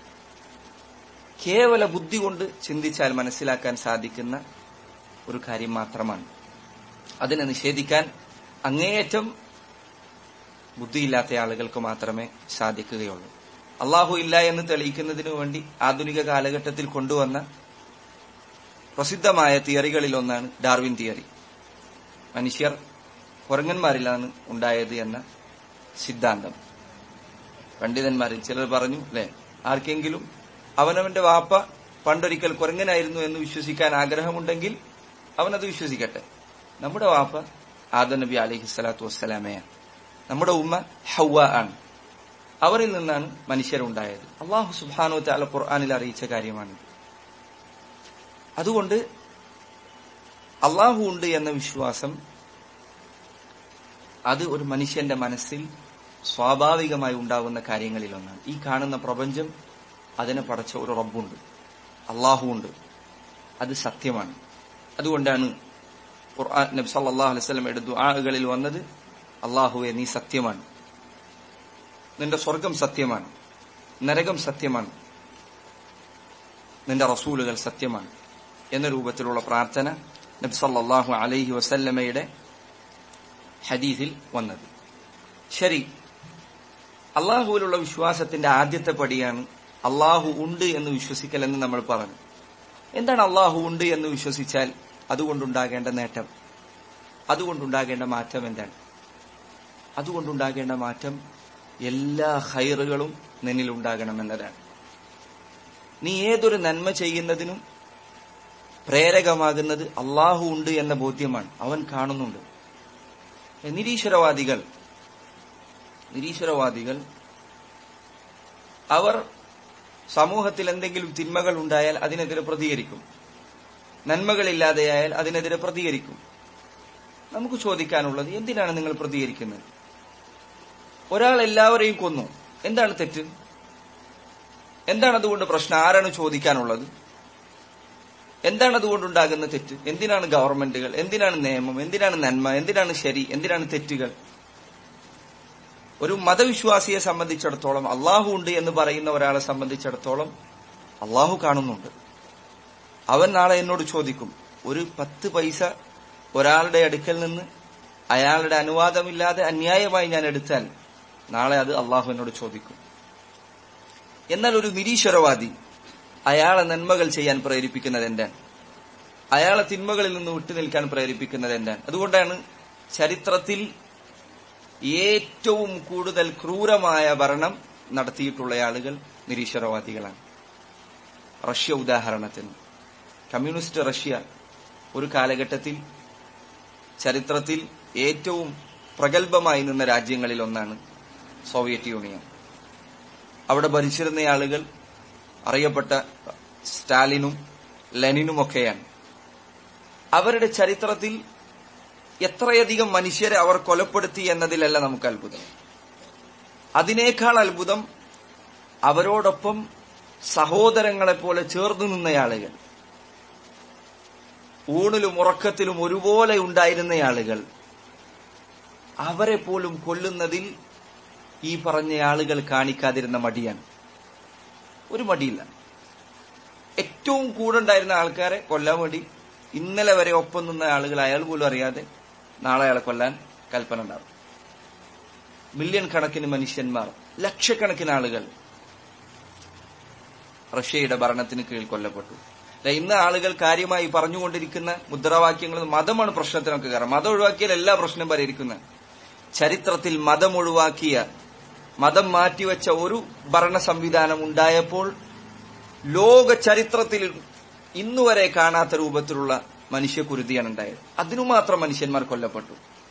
കേവല ബുദ്ധി കൊണ്ട് ചിന്തിച്ചാൽ മനസ്സിലാക്കാൻ സാധിക്കുന്ന ഒരു കാര്യം മാത്രമാണ് അതിനെ നിഷേധിക്കാൻ അങ്ങേയറ്റം ബുദ്ധിയില്ലാത്ത ആളുകൾക്ക് മാത്രമേ സാധിക്കുകയുള്ളൂ അള്ളാഹു ഇല്ല എന്ന് തെളിയിക്കുന്നതിനു വേണ്ടി ആധുനിക കാലഘട്ടത്തിൽ കൊണ്ടുവന്ന പ്രസിദ്ധമായ തിയറികളിൽ ഒന്നാണ് ഡാർവിൻ തിയറി മനുഷ്യർ കുരങ്ങന്മാരിലാണ് ഉണ്ടായത് എന്ന സിദ്ധാന്തം പണ്ഡിതന്മാരിൽ ചിലർ പറഞ്ഞു അല്ലെ ആർക്കെങ്കിലും അവനവന്റെ വാപ്പ പണ്ടൊരിക്കൽ കുരങ്ങനായിരുന്നു എന്ന് വിശ്വസിക്കാൻ ആഗ്രഹമുണ്ടെങ്കിൽ അവനത് വിശ്വസിക്കട്ടെ നമ്മുടെ വാപ്പ ആദം നബി അലഹി സ്വലാത്തു വസ്സലാമയാണ് നമ്മുടെ ഉമ്മ ഹൗവ ആണ് അവരിൽ നിന്നാണ് മനുഷ്യരുണ്ടായത് അള്ളാഹു സുബാനു താല ഖുർആാനിൽ അറിയിച്ച കാര്യമാണ് അതുകൊണ്ട് അള്ളാഹു ഉണ്ട് എന്ന വിശ്വാസം അത് ഒരു മനുഷ്യന്റെ മനസ്സിൽ സ്വാഭാവികമായി ഉണ്ടാകുന്ന കാര്യങ്ങളിൽ ഒന്നാണ് ഈ കാണുന്ന പ്രപഞ്ചം അതിനെ പടച്ച ഒരു റബ്ബുണ്ട് അള്ളാഹു ഉണ്ട് അത് സത്യമാണ് അതുകൊണ്ടാണ് ഖുർആൻ നബി സല്ലല്ലാഹു അലൈഹി വസല്ലം എടുത്തു ആളുകളിൽ വന്നത് അള്ളാഹുവെ നീ സത്യമാണ് നിന്റെ സ്വർഗം സത്യമാണ് നരകം സത്യമാണ് നിന്റെ റസൂലുകൾ സത്യമാണ് എന്ന രൂപത്തിലുള്ള പ്രാർത്ഥന നബ്സല്ലാഹു അലൈഹി വസല്ലമയുടെ ഹദീസിൽ വന്നത് ശരി അള്ളാഹുവിലുള്ള വിശ്വാസത്തിന്റെ ആദ്യത്തെ പടിയാണ് അള്ളാഹു ഉണ്ട് എന്ന് വിശ്വസിക്കൽ എന്ന് നമ്മൾ പറഞ്ഞു എന്താണ് അള്ളാഹു ഉണ്ട് എന്ന് വിശ്വസിച്ചാൽ അതുകൊണ്ടുണ്ടാകേണ്ട നേട്ടം അതുകൊണ്ടുണ്ടാകേണ്ട മാറ്റം എന്താണ് അതുകൊണ്ടുണ്ടാകേണ്ട മാറ്റം എല്ലാ ഹൈറുകളും നിന്നിൽ ഉണ്ടാകണമെന്നതാണ് നീ ഏതൊരു നന്മ ചെയ്യുന്നതിനും പ്രേരകമാകുന്നത് അള്ളാഹു ഉണ്ട് എന്ന ബോധ്യമാണ് അവൻ കാണുന്നുണ്ട് നിരീശ്വരവാദികൾ നിരീശ്വരവാദികൾ അവർ സമൂഹത്തിൽ എന്തെങ്കിലും തിന്മകൾ ഉണ്ടായാൽ അതിനെതിരെ പ്രതികരിക്കും നന്മകളില്ലാതെയായാൽ അതിനെതിരെ പ്രതികരിക്കും നമുക്ക് ചോദിക്കാനുള്ളത് എന്തിനാണ് നിങ്ങൾ പ്രതികരിക്കുന്നത് ഒരാൾ എല്ലാവരെയും കൊന്നു എന്താണ് തെറ്റ് എന്താണ് അതുകൊണ്ട് പ്രശ്നം ആരാണ് ചോദിക്കാനുള്ളത് എന്താണ് അതുകൊണ്ടുണ്ടാകുന്ന തെറ്റ് എന്തിനാണ് ഗവൺമെന്റുകൾ എന്തിനാണ് നിയമം എന്തിനാണ് നന്മ എന്തിനാണ് ശരി എന്തിനാണ് തെറ്റുകൾ ഒരു മതവിശ്വാസിയെ സംബന്ധിച്ചിടത്തോളം അള്ളാഹു ഉണ്ട് എന്ന് പറയുന്ന ഒരാളെ സംബന്ധിച്ചിടത്തോളം അള്ളാഹു കാണുന്നുണ്ട് അവൻ നാളെ എന്നോട് ചോദിക്കും ഒരു പത്ത് പൈസ ഒരാളുടെ അടുക്കൽ നിന്ന് അയാളുടെ അനുവാദമില്ലാതെ അന്യായമായി ഞാൻ എടുത്താൽ നാളെ അത് അള്ളാഹു എന്നോട് ചോദിക്കും എന്നാൽ ഒരു നിരീശ്വരവാദി അയാളെ നന്മകൾ ചെയ്യാൻ പ്രേരിപ്പിക്കുന്നത് എന്താണ് അയാളെ തിന്മകളിൽ നിന്ന് വിട്ടുനിൽക്കാൻ പ്രേരിപ്പിക്കുന്നത് എന്താണ് അതുകൊണ്ടാണ് ചരിത്രത്തിൽ ഏറ്റവും കൂടുതൽ ക്രൂരമായ ഭരണം നടത്തിയിട്ടുള്ള ആളുകൾ നിരീശ്വരവാദികളാണ് റഷ്യ ഉദാഹരണത്തിന് കമ്മ്യൂണിസ്റ്റ് റഷ്യ ഒരു കാലഘട്ടത്തിൽ ചരിത്രത്തിൽ ഏറ്റവും പ്രഗത്ഭമായി നിന്ന രാജ്യങ്ങളിൽ ഒന്നാണ് സോവിയറ്റ് യൂണിയൻ അവിടെ ഭരിച്ചിരുന്ന ആളുകൾ അറിയപ്പെട്ട സ്റ്റാലിനും ലെനിനുമൊക്കെയാണ് അവരുടെ ചരിത്രത്തിൽ എത്രയധികം മനുഷ്യരെ അവർ കൊലപ്പെടുത്തി എന്നതിലല്ല നമുക്ക് അത്ഭുതം അതിനേക്കാൾ അത്ഭുതം അവരോടൊപ്പം സഹോദരങ്ങളെ പോലെ ചേർന്നു നിന്ന ആളുകൾ ഊണിലും ഉറക്കത്തിലും ഒരുപോലെ ഉണ്ടായിരുന്ന ആളുകൾ അവരെ പോലും കൊല്ലുന്നതിൽ ഈ പറഞ്ഞ ആളുകൾ കാണിക്കാതിരുന്ന മടിയാണ് ഒരു മടിയില്ല ഏറ്റവും കൂടെ ഉണ്ടായിരുന്ന ആൾക്കാരെ കൊല്ലാൻ വേണ്ടി ഇന്നലെ വരെ ഒപ്പം നിന്ന ആളുകൾ അയാൾ പോലും അറിയാതെ നാളെ അയാളെ കൊല്ലാൻ കൽപ്പന ഉണ്ടാവും മില്യൺ കണക്കിന് മനുഷ്യന്മാർ ലക്ഷക്കണക്കിന് ആളുകൾ റഷ്യയുടെ ഭരണത്തിന് കീഴിൽ കൊല്ലപ്പെട്ടു അല്ല ഇന്ന് ആളുകൾ കാര്യമായി പറഞ്ഞുകൊണ്ടിരിക്കുന്ന മുദ്രാവാക്യങ്ങൾ മതമാണ് പ്രശ്നത്തിനൊക്കെ കാരണം മതം ഒഴിവാക്കിയാൽ എല്ലാ പ്രശ്നവും പരിഹരിക്കുന്നത് ചരിത്രത്തിൽ മതം ഒഴിവാക്കിയ മതം മാറ്റിവെച്ച ഒരു ഭരണ സംവിധാനം ഉണ്ടായപ്പോൾ ലോക ചരിത്രത്തിൽ ഇന്നുവരെ കാണാത്ത രൂപത്തിലുള്ള മനുഷ്യക്കുരുതിയാണ് ഉണ്ടായത് അതിനു മാത്രം മനുഷ്യന്മാർ കൊല്ലപ്പെട്ടു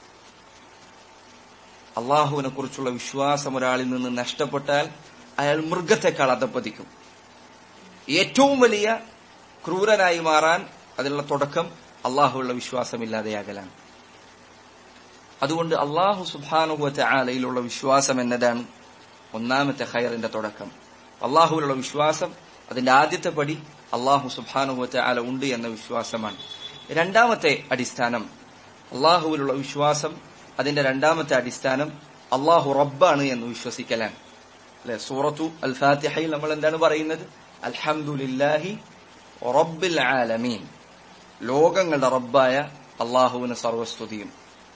അള്ളാഹുവിനെ കുറിച്ചുള്ള വിശ്വാസം ഒരാളിൽ നിന്ന് നഷ്ടപ്പെട്ടാൽ അയാൾ മൃഗത്തെക്കാൾ അധപ്പതിക്കും ഏറ്റവും വലിയ ക്രൂരനായി മാറാൻ അതിനുള്ള തുടക്കം അള്ളാഹുള്ള വിശ്വാസമില്ലാതെയാകലാണ് അതുകൊണ്ട് അള്ളാഹു സുബാനുഭവത്തെ ആലയിലുള്ള വിശ്വാസം എന്നതാണ് ഒന്നാമത്തെ ഹയറിന്റെ തുടക്കം അള്ളാഹുവിലുള്ള വിശ്വാസം അതിന്റെ ആദ്യത്തെ പടി അള്ളാഹു സുബാനുഭവത്തെ ആല ഉണ്ട് എന്ന വിശ്വാസമാണ് രണ്ടാമത്തെ അടിസ്ഥാനം അള്ളാഹുവിലുള്ള വിശ്വാസം അതിന്റെ രണ്ടാമത്തെ അടിസ്ഥാനം അള്ളാഹു റബ്ബാണ് എന്ന് വിശ്വസിക്കലാണ് അല്ലെ സൂറത്തു അൽ ഫാത്തിഹയിൽ നമ്മൾ എന്താണ് പറയുന്നത് അൽഹംദുലില്ലാഹി റബ്ബിൽ ആലമീൻ ലോകങ്ങളുടെ റബ്ബായ അള്ളാഹുവിന് സർവസ്തുതിയും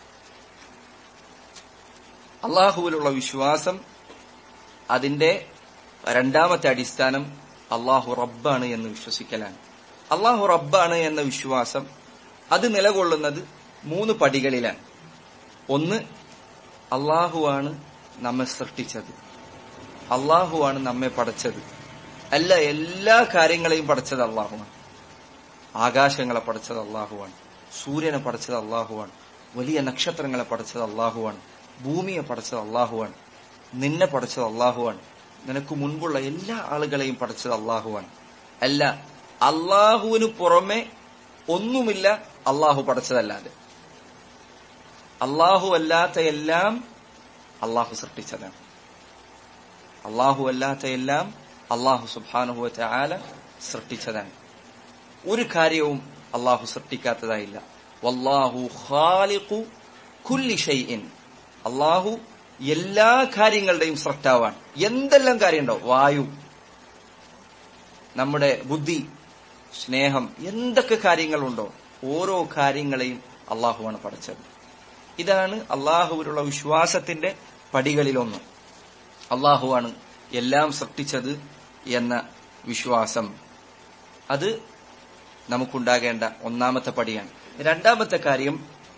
അള്ളാഹുവിലുള്ള വിശ്വാസം അതിന്റെ രണ്ടാമത്തെ അടിസ്ഥാനം അള്ളാഹു റബ്ബാണ് എന്ന് വിശ്വസിക്കലാണ് അള്ളാഹു റബ്ബാണ് എന്ന വിശ്വാസം അത് നിലകൊള്ളുന്നത് മൂന്ന് പടികളിലാണ് ഒന്ന് അള്ളാഹുവാണ് നമ്മെ സൃഷ്ടിച്ചത് അള്ളാഹുവാണ് നമ്മെ പടച്ചത് അല്ല എല്ലാ കാര്യങ്ങളെയും പടച്ചത് അള്ളാഹുവാണ് ആകാശങ്ങളെ പടച്ചത് അള്ളാഹുവാണ് സൂര്യനെ പടച്ചത് അള്ളാഹുവാണ് വലിയ നക്ഷത്രങ്ങളെ പടച്ചത് അള്ളാഹുവാണ് ഭൂമിയെ പടച്ചത് അള്ളാഹുവാണ് നിന്നെ പടച്ചത് അള്ളാഹുവാണ് നിനക്ക് മുൻപുള്ള എല്ലാ ആളുകളെയും പടച്ചത് അള്ളാഹുവാണ് അല്ല അള്ളാഹുവിന് പുറമെ ഒന്നുമില്ല അള്ളാഹു പടച്ചതല്ലാതെ അള്ളാഹു അല്ലാത്ത എല്ലാം അള്ളാഹു സൃഷ്ടിച്ചതാണ് അള്ളാഹു അല്ലാത്ത എല്ലാം അള്ളാഹു സുബാനുഭവത്തെ ആല സൃഷ്ടിച്ചതാണ് ഒരു കാര്യവും അള്ളാഹു സൃഷ്ടിക്കാത്തതായില്ല വല്ലാഹു ഖാലിഖു കുല്ലി ഷൈഇൻ അള്ളാഹു എല്ലാ കാര്യങ്ങളുടെയും സൃഷ്ടാവാണ് എന്തെല്ലാം കാര്യമുണ്ടോ വായു നമ്മുടെ ബുദ്ധി സ്നേഹം എന്തൊക്കെ കാര്യങ്ങളുണ്ടോ ഓരോ കാര്യങ്ങളെയും അള്ളാഹുവാണ് പഠിച്ചത് ഇതാണ് അള്ളാഹുവിലുള്ള വിശ്വാസത്തിന്റെ പടികളിലൊന്ന് അള്ളാഹുവാണ് എല്ലാം സൃഷ്ടിച്ചത് എന്ന വിശ്വാസം അത് നമുക്കുണ്ടാകേണ്ട ഒന്നാമത്തെ പടിയാണ് രണ്ടാമത്തെ കാര്യം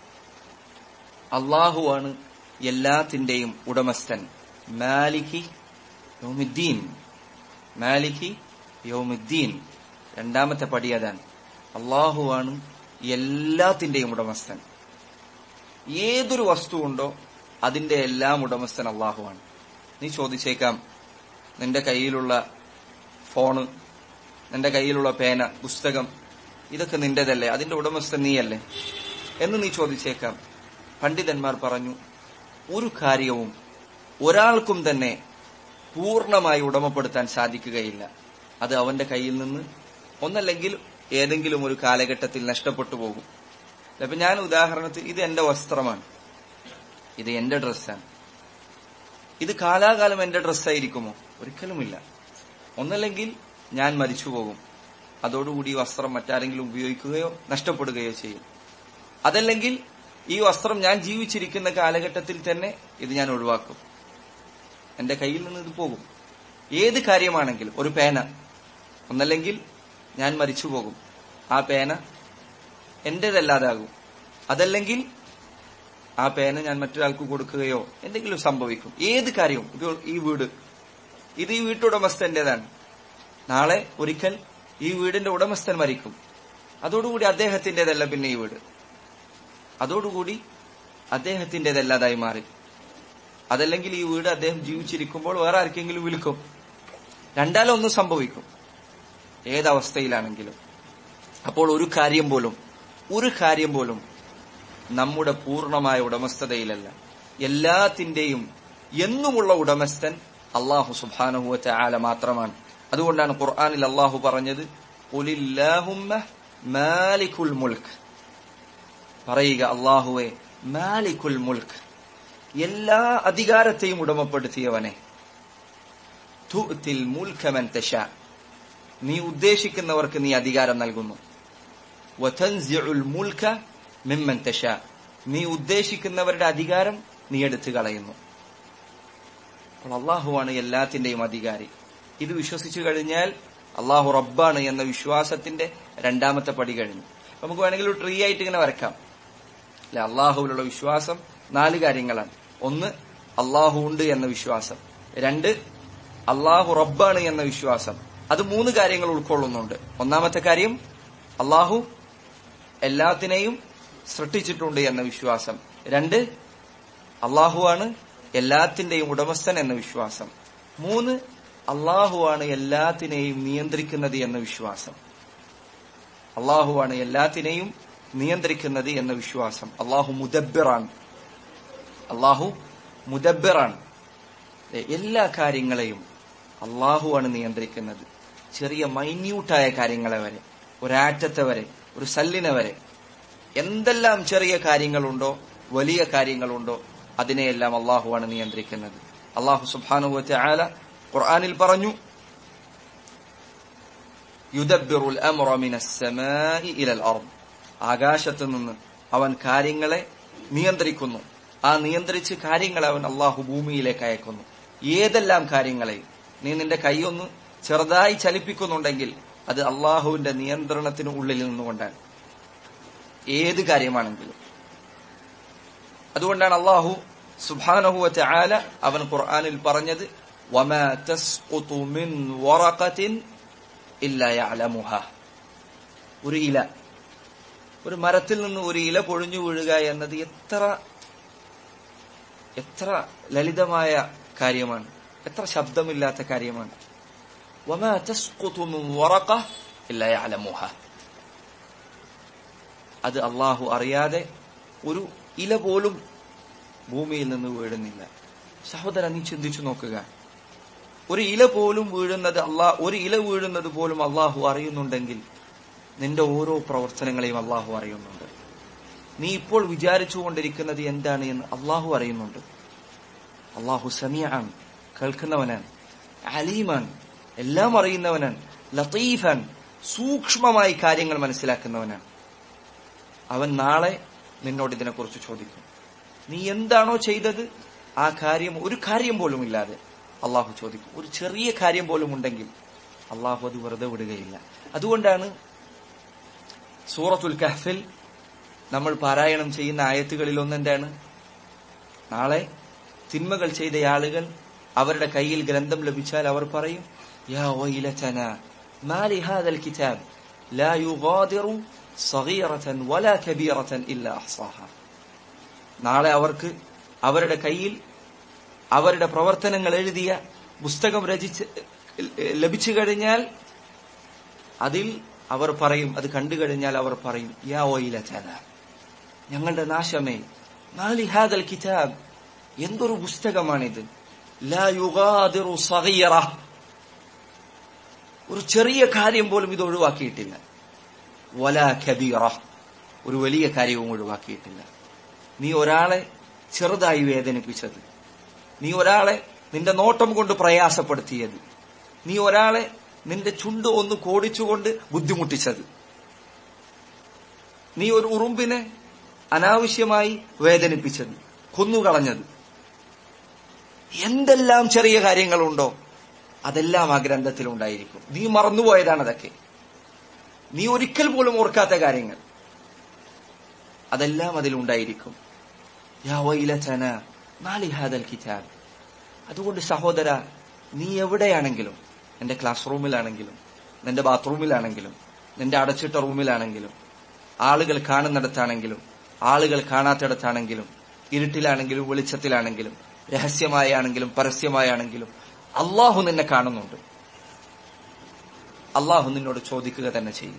അള്ളാഹുവാണ് എല്ലാത്തിന്റെയും ഉടമസ്ഥൻ മാലിക്കി യോമിദ്ദീൻ മാലിക്കി യോമിദ്ദീൻ രണ്ടാമത്തെ പടി അതാണ് അള്ളാഹുവാണ് എല്ലാത്തിന്റെയും ഉടമസ്ഥൻ ഏതൊരു വസ്തുവുണ്ടോ അതിന്റെ എല്ലാം ഉടമസ്ഥൻ അള്ളാഹുവാണ് നീ ചോദിച്ചേക്കാം നിന്റെ കയ്യിലുള്ള ഫോണ് നിന്റെ കയ്യിലുള്ള പേന പുസ്തകം ഇതൊക്കെ നിന്റേതല്ലേ അതിന്റെ ഉടമസ്ഥൻ നീയല്ലേ എന്ന് നീ ചോദിച്ചേക്കാം പണ്ഡിതന്മാർ പറഞ്ഞു ഒരു കാര്യവും ഒരാൾക്കും തന്നെ പൂർണ്ണമായി ഉടമപ്പെടുത്താൻ സാധിക്കുകയില്ല അത് അവന്റെ കയ്യിൽ നിന്ന് ഒന്നല്ലെങ്കിൽ ഏതെങ്കിലും ഒരു കാലഘട്ടത്തിൽ നഷ്ടപ്പെട്ടു പോകും അപ്പൊ ഞാൻ ഉദാഹരണത്തിന് ഇത് എന്റെ വസ്ത്രമാണ് ഇത് എന്റെ ഡ്രസ്സാണ് ഇത് കാലാകാലം എന്റെ ഡ്രസ്സായിരിക്കുമോ ഒരിക്കലുമില്ല ഒന്നല്ലെങ്കിൽ ഞാൻ മരിച്ചു പോകും അതോടുകൂടി ഈ വസ്ത്രം മറ്റാരെങ്കിലും ഉപയോഗിക്കുകയോ നഷ്ടപ്പെടുകയോ ചെയ്യും അതല്ലെങ്കിൽ ഈ വസ്ത്രം ഞാൻ ജീവിച്ചിരിക്കുന്ന കാലഘട്ടത്തിൽ തന്നെ ഇത് ഞാൻ ഒഴിവാക്കും എന്റെ കയ്യിൽ നിന്ന് ഇത് പോകും ഏത് കാര്യമാണെങ്കിലും ഒരു പേന ഒന്നല്ലെങ്കിൽ ഞാൻ മരിച്ചു പോകും ആ പേന എന്റേതല്ലാതാകും അതല്ലെങ്കിൽ ആ പേന ഞാൻ മറ്റൊരാൾക്ക് കൊടുക്കുകയോ എന്തെങ്കിലും സംഭവിക്കും ഏത് കാര്യവും ഇപ്പോൾ ഈ വീട് ഇത് ഈ വീട്ടുടമസ്ഥന്റേതാണ് നാളെ ഒരിക്കൽ ഈ വീടിന്റെ ഉടമസ്ഥൻ മരിക്കും അതോടുകൂടി അദ്ദേഹത്തിന്റേതല്ല പിന്നെ ഈ വീട് അതോടുകൂടി അദ്ദേഹത്തിന്റേതല്ലാതായി മാറി അതല്ലെങ്കിൽ ഈ വീട് അദ്ദേഹം ജീവിച്ചിരിക്കുമ്പോൾ വേറെ ആർക്കെങ്കിലും വിൽക്കും രണ്ടാലൊന്നും സംഭവിക്കും ഏതവസ്ഥയിലാണെങ്കിലും അപ്പോൾ ഒരു കാര്യം പോലും ഒരു കാര്യം പോലും നമ്മുടെ പൂർണ്ണമായ ഉടമസ്ഥതയിലല്ല എല്ലാത്തിന്റെയും എന്നുമുള്ള ഉടമസ്ഥൻ അള്ളാഹു സുബാനുഹുവറ്റ ആല മാത്രമാണ് അതുകൊണ്ടാണ് ഖുർആാനിൽ അള്ളാഹു പറഞ്ഞത് മാലിക്കുൽ മുൽക്ക് പറയുക അള്ളാഹുവെ മാലിക്കുൽ മുൽക്ക് എല്ലാ അധികാരത്തെയും ഉടമപ്പെടുത്തിയവനെ തുഅ്തിൽ മുൽക മൻ തശാ നീ ഉദ്ദേശിക്കുന്നവർക്ക് നീ അധികാരം നൽകുന്നു വതൻസിഉൽ മുൽക മിമ്മൻ തശാ നീ ഉദ്ദേശിക്കുന്നവരുടെ അധികാരം നീ എടുത്തു കളയുന്നു അപ്പോൾ അള്ളാഹുവാണ് എല്ലാത്തിന്റെയും അധികാരി ഇത് വിശ്വസിച്ചു കഴിഞ്ഞാൽ അള്ളാഹു റബ്ബാണ് എന്ന വിശ്വാസത്തിന്റെ രണ്ടാമത്തെ പടി കഴിഞ്ഞു നമുക്ക് വേണമെങ്കിൽ ഒരു ട്രീ ആയിട്ട് ഇങ്ങനെ വരക്കാം അല്ലെ അള്ളാഹുവിലുള്ള വിശ്വാസം നാല് കാര്യങ്ങളാണ് ഒന്ന് അള്ളാഹു ഉണ്ട് എന്ന വിശ്വാസം രണ്ട് അള്ളാഹു റബ്ബാണ് എന്ന വിശ്വാസം അത് മൂന്ന് കാര്യങ്ങൾ ഉൾക്കൊള്ളുന്നുണ്ട് ഒന്നാമത്തെ കാര്യം അള്ളാഹു എല്ലാത്തിനെയും സൃഷ്ടിച്ചിട്ടുണ്ട് എന്ന വിശ്വാസം രണ്ട് അള്ളാഹുവാണ് എല്ലാത്തിന്റെയും ഉടമസ്ഥൻ എന്ന വിശ്വാസം മൂന്ന് അള്ളാഹുവാണ് എല്ലാത്തിനെയും നിയന്ത്രിക്കുന്നത് എന്ന വിശ്വാസം അള്ളാഹുവാണ് എല്ലാത്തിനെയും നിയന്ത്രിക്കുന്നത് എന്ന വിശ്വാസം അള്ളാഹു മുദബ്ബിറാണ് അള്ളാഹു മുദബ്ബിറാണ് എല്ലാ കാര്യങ്ങളെയും അള്ളാഹുവാണ് നിയന്ത്രിക്കുന്നത് ചെറിയ മൈന്യൂട്ടായ കാര്യങ്ങളെ വരെ ഒരാറ്റത്തെ വരെ ഒരു സല്ലിനെ വരെ എന്തെല്ലാം ചെറിയ കാര്യങ്ങളുണ്ടോ വലിയ കാര്യങ്ങളുണ്ടോ അതിനെയെല്ലാം അള്ളാഹുവാണ് നിയന്ത്രിക്കുന്നത് അള്ളാഹു സുബാനുവത്തെ ആല ഖുർആാനിൽ പറഞ്ഞു യുദബ്ബിറുൽ അംറ മിനസ് സമാഇ ഇലൽ അർദ് ആകാശത്ത് നിന്ന് അവൻ കാര്യങ്ങളെ നിയന്ത്രിക്കുന്നു ആ നിയന്ത്രിച്ച് കാര്യങ്ങളെ അവൻ അള്ളാഹു ഭൂമിയിലേക്ക് അയക്കുന്നു ഏതെല്ലാം കാര്യങ്ങളെ നീ നിന്റെ കൈയൊന്ന് ചെറുതായി ചലിപ്പിക്കുന്നുണ്ടെങ്കിൽ അത് അള്ളാഹുവിന്റെ നിയന്ത്രണത്തിന് ഉള്ളിൽ നിന്നുകൊണ്ടാണ് ഏത് കാര്യമാണെങ്കിലും അതുകൊണ്ടാണ് അള്ളാഹു സുബാനഹുവത്തെ ആല അവൻ ഖുർആാനിൽ പറഞ്ഞത് وما تسقط من ورقة إلا يعلمها ഒരു ഇല ഒരു മരത്തിൽ നിന്ന് ഒരു ഇല പൊഴിഞ്ഞു വീഴുക എന്നത് എത്ര എത്ര ലളിതമായ കാര്യമാണ് എത്ര ശബ്ദമില്ലാത്ത കാര്യമാണ് وما تسقط من ورقة إلا يعلمها അത് അള്ളാഹു അറിയാതെ ഒരു ഇല പോലും ഭൂമിയിൽ നിന്ന് വീഴുന്നില്ല സഹോദര നീ ചിന്തിച്ചു നോക്കുക ഒരു ഇല പോലും വീഴുന്നത് അള്ളാ ഒരു ഇല വീഴുന്നത് പോലും അള്ളാഹു അറിയുന്നുണ്ടെങ്കിൽ നിന്റെ ഓരോ പ്രവർത്തനങ്ങളെയും അള്ളാഹു അറിയുന്നുണ്ട് നീ ഇപ്പോൾ വിചാരിച്ചുകൊണ്ടിരിക്കുന്നത് എന്താണ് എന്ന് അള്ളാഹു അറിയുന്നുണ്ട് അള്ളാഹു സമിയാണ് കേൾക്കുന്നവനാണ് അലീമാൻ എല്ലാം അറിയുന്നവനാണ് ലത്തീഫാൻ സൂക്ഷ്മമായി കാര്യങ്ങൾ മനസ്സിലാക്കുന്നവനാണ് അവൻ നാളെ നിന്നോട് ഇതിനെക്കുറിച്ച് ചോദിക്കും നീ എന്താണോ ചെയ്തത് ആ കാര്യം ഒരു കാര്യം പോലും ഇല്ലാതെ അള്ളാഹു ചോദിക്കും ഒരു ചെറിയ കാര്യം പോലും ഉണ്ടെങ്കിൽ അള്ളാഹു അത് വെറുതെ വിടുകയില്ല അതുകൊണ്ടാണ് സൂറത്തുൽ കഹ്ഫിൽ നമ്മൾ പാരായണം ചെയ്യുന്ന ആയത്തുകളിൽ ഒന്നെന്താണ് നാളെ തിന്മകൾ ചെയ്ത ആളുകൾ അവരുടെ കയ്യിൽ ഗ്രന്ഥം ലഭിച്ചാൽ അവർ പറയും യാ വൈലതന മാ ലിഹാദൽ കിതാബ് ലാ യുഗാദിറു സഗീറതൻ വലാ കബീറതൻ ഇല്ലാ അഹ്സാഹ നാളെ അവർക്ക് അവരുടെ കയ്യിൽ അവരുടെ പ്രവർത്തനങ്ങൾ എഴുതിയ പുസ്തകം രചിച്ച് ലഭിച്ചു കഴിഞ്ഞാൽ അതിൽ അവർ പറയും അത് കണ്ടു കഴിഞ്ഞാൽ അവർ പറയും യാ ഓയിലന ഞങ്ങളുടെ നാശമേ മാലി ഹാദൽ കിതാബ് എന്തൊരു പുസ്തകമാണിത് ലാ യുഗാദിറു സഗീറ ഒരു ചെറിയ കാര്യം പോലും ഇത് ഒഴിവാക്കിയിട്ടില്ല വലാ കബീറ ഒരു വലിയ കാര്യവും ഒഴിവാക്കിയിട്ടില്ല നീ ഒരാളെ ചെറുതായി വേദനിപ്പിച്ചത് നീ ഒരാളെ നിന്റെ നോട്ടം കൊണ്ട് പ്രയാസപ്പെടുത്തിയത് നീ ഒരാളെ നിന്റെ ചുണ്ട് ഒന്ന് കോടിച്ചുകൊണ്ട് ബുദ്ധിമുട്ടിച്ചത് നീ ഒരു ഉറുമ്പിനെ അനാവശ്യമായി വേദനിപ്പിച്ചത് കൊന്നുകളഞ്ഞത് എന്തെല്ലാം ചെറിയ കാര്യങ്ങളുണ്ടോ അതെല്ലാം ആ ഗ്രന്ഥത്തിലുണ്ടായിരിക്കും നീ മറന്നുപോയതാണ് അതൊക്കെ നീ ഒരിക്കൽ പോലും ഓർക്കാത്ത കാര്യങ്ങൾ അതെല്ലാം അതിലുണ്ടായിരിക്കും യാ വൈലതന മാലി ഹാദൽ കിതാബ് അതുകൊണ്ട് സഹോദര നീ എവിടെയാണെങ്കിലും നിന്റെ ക്ലാസ് റൂമിലാണെങ്കിലും നിന്റെ ബാത്റൂമിലാണെങ്കിലും നിന്റെ അടച്ചിട്ട റൂമിലാണെങ്കിലും ആളുകൾ കാണുന്നിടത്താണെങ്കിലും ആളുകൾ കാണാത്തിടത്താണെങ്കിലും ഇരുട്ടിലാണെങ്കിലും വെളിച്ചത്തിലാണെങ്കിലും രഹസ്യമായാണെങ്കിലും പരസ്യമായാണെങ്കിലും അള്ളാഹു നിന്നെ കാണുന്നുണ്ട് അള്ളാഹു നിന്നോട് ചോദിക്കുക തന്നെ ചെയ്യും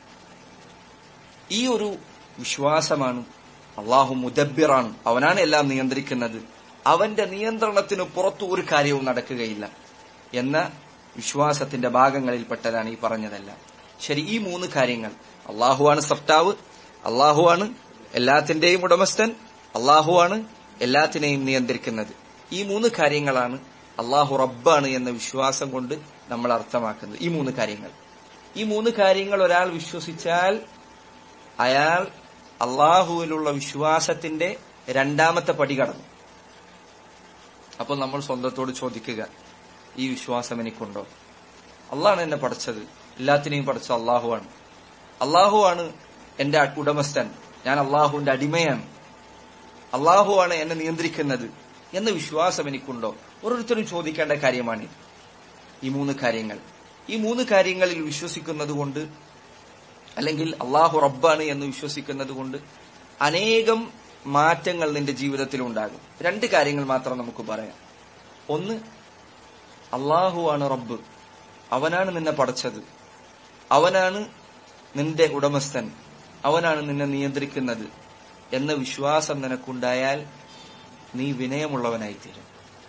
ഈ ഒരു വിശ്വാസമാണ് അള്ളാഹു മുദബിറാണ് അവനാണ് എല്ലാം നിയന്ത്രിക്കുന്നത് അവന്റെ നിയന്ത്രണത്തിന് പുറത്തു ഒരു കാര്യവും നടക്കുകയില്ല എന്ന വിശ്വാസത്തിന്റെ ഭാഗങ്ങളിൽപ്പെട്ടതാണ് ഈ പറഞ്ഞതെല്ലാം ശരി ഈ മൂന്ന് കാര്യങ്ങൾ അള്ളാഹുവാണ് സഫ്താവ് അള്ളാഹുവാണ് എല്ലാത്തിന്റെയും ഉടമസ്ഥൻ അള്ളാഹുവാണ് എല്ലാത്തിനെയും നിയന്ത്രിക്കുന്നത് ഈ മൂന്ന് കാര്യങ്ങളാണ് അള്ളാഹു റബ്ബാണ് എന്ന വിശ്വാസം കൊണ്ട് നമ്മൾ അർത്ഥമാക്കുന്നത് ഈ മൂന്ന് കാര്യങ്ങൾ ഈ മൂന്ന് കാര്യങ്ങൾ ഒരാൾ വിശ്വസിച്ചാൽ അയാൾ അള്ളാഹുവിലുള്ള വിശ്വാസത്തിന്റെ രണ്ടാമത്തെ പടി കടന്നു അപ്പോൾ നമ്മൾ സ്വന്തത്തോട് ചോദിക്കുക ഈ വിശ്വാസം എനിക്കുണ്ടോ അള്ളാഹാണ് എന്നെ പഠിച്ചത് എല്ലാത്തിനെയും പഠിച്ച അള്ളാഹുവാണ് അള്ളാഹുവാണ് എന്റെ ഉടമസ്ഥൻ ഞാൻ അള്ളാഹുവിന്റെ അടിമയാണ് അള്ളാഹുവാണ് എന്നെ നിയന്ത്രിക്കുന്നത് എന്ന വിശ്വാസം എനിക്കുണ്ടോ ഓരോരുത്തരും ചോദിക്കേണ്ട കാര്യമാണ് ഈ മൂന്ന് കാര്യങ്ങൾ ഈ മൂന്ന് കാര്യങ്ങളിൽ വിശ്വസിക്കുന്നത് കൊണ്ട് അല്ലെങ്കിൽ അള്ളാഹു റബ്ബാണ് എന്ന് വിശ്വസിക്കുന്നത് കൊണ്ട് അനേകം മാറ്റങ്ങൾ നിന്റെ ജീവിതത്തിൽ ഉണ്ടാകും രണ്ട് കാര്യങ്ങൾ മാത്രം നമുക്ക് പറയാം ഒന്ന് അള്ളാഹുവാണ് റബ്ബ് അവനാണ് നിന്നെ പഠിച്ചത് അവനാണ് നിന്റെ ഉടമസ്ഥൻ അവനാണ് നിന്നെ നിയന്ത്രിക്കുന്നത് എന്ന വിശ്വാസം നിനക്കുണ്ടായാൽ നീ വിനയമുള്ളവനായിത്തീരും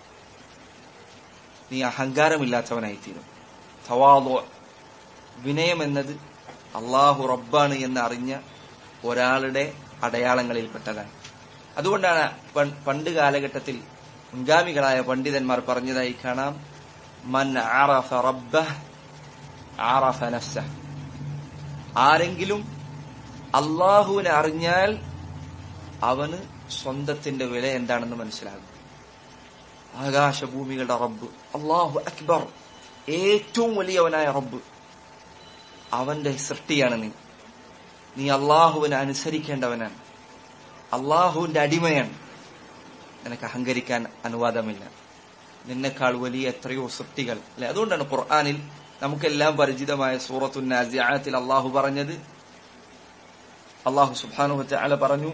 നീ അഹങ്കാരമില്ലാത്തവനായിത്തീരും തവാദോ വിനയം എന്നത് അള്ളാഹു റബ്ബാണ് എന്ന് അറിഞ്ഞ ഒരാളുടെ അടയാളങ്ങളിൽപ്പെട്ടതാണ് അതുകൊണ്ടാണ് പണ്ട് കാലഘട്ടത്തിൽ മുൻഗാമികളായ പണ്ഡിതന്മാർ പറഞ്ഞതായി കാണാം മൻ ആറഫ റബ്ബ ആറഫ നഫ്സ ആരെങ്കിലും അള്ളാഹുവിനെ അറിഞ്ഞാൽ അവന് സ്വന്തത്തിന്റെ വില എന്താണെന്ന് മനസ്സിലാകും ആകാശഭൂമികളുടെ റബ്ബ് അള്ളാഹു അക്ബർ ഏറ്റവും വലിയവനായ റബ്ബ് അവന്റെ സൃഷ്ടിയാണ് നീ നീ അള്ളാഹുവിനെ അനുസരിക്കേണ്ടവനാണ് അള്ളാഹുവിന്റെ അടിമയാണ് നിനക്ക് അഹങ്കരിക്കാൻ അനുവാദമില്ല നിന്നെക്കാൾ വലിയ എത്രയോ സൃഷ്ടികൾ അല്ലെ അതുകൊണ്ടാണ് ഖുർആാനിൽ നമുക്കെല്ലാം പരിചിതമായ സൂറത്തു നാസിയാത്തിൽ അള്ളാഹു പറഞ്ഞത് അള്ളാഹു സുബാനു അല പറഞ്ഞു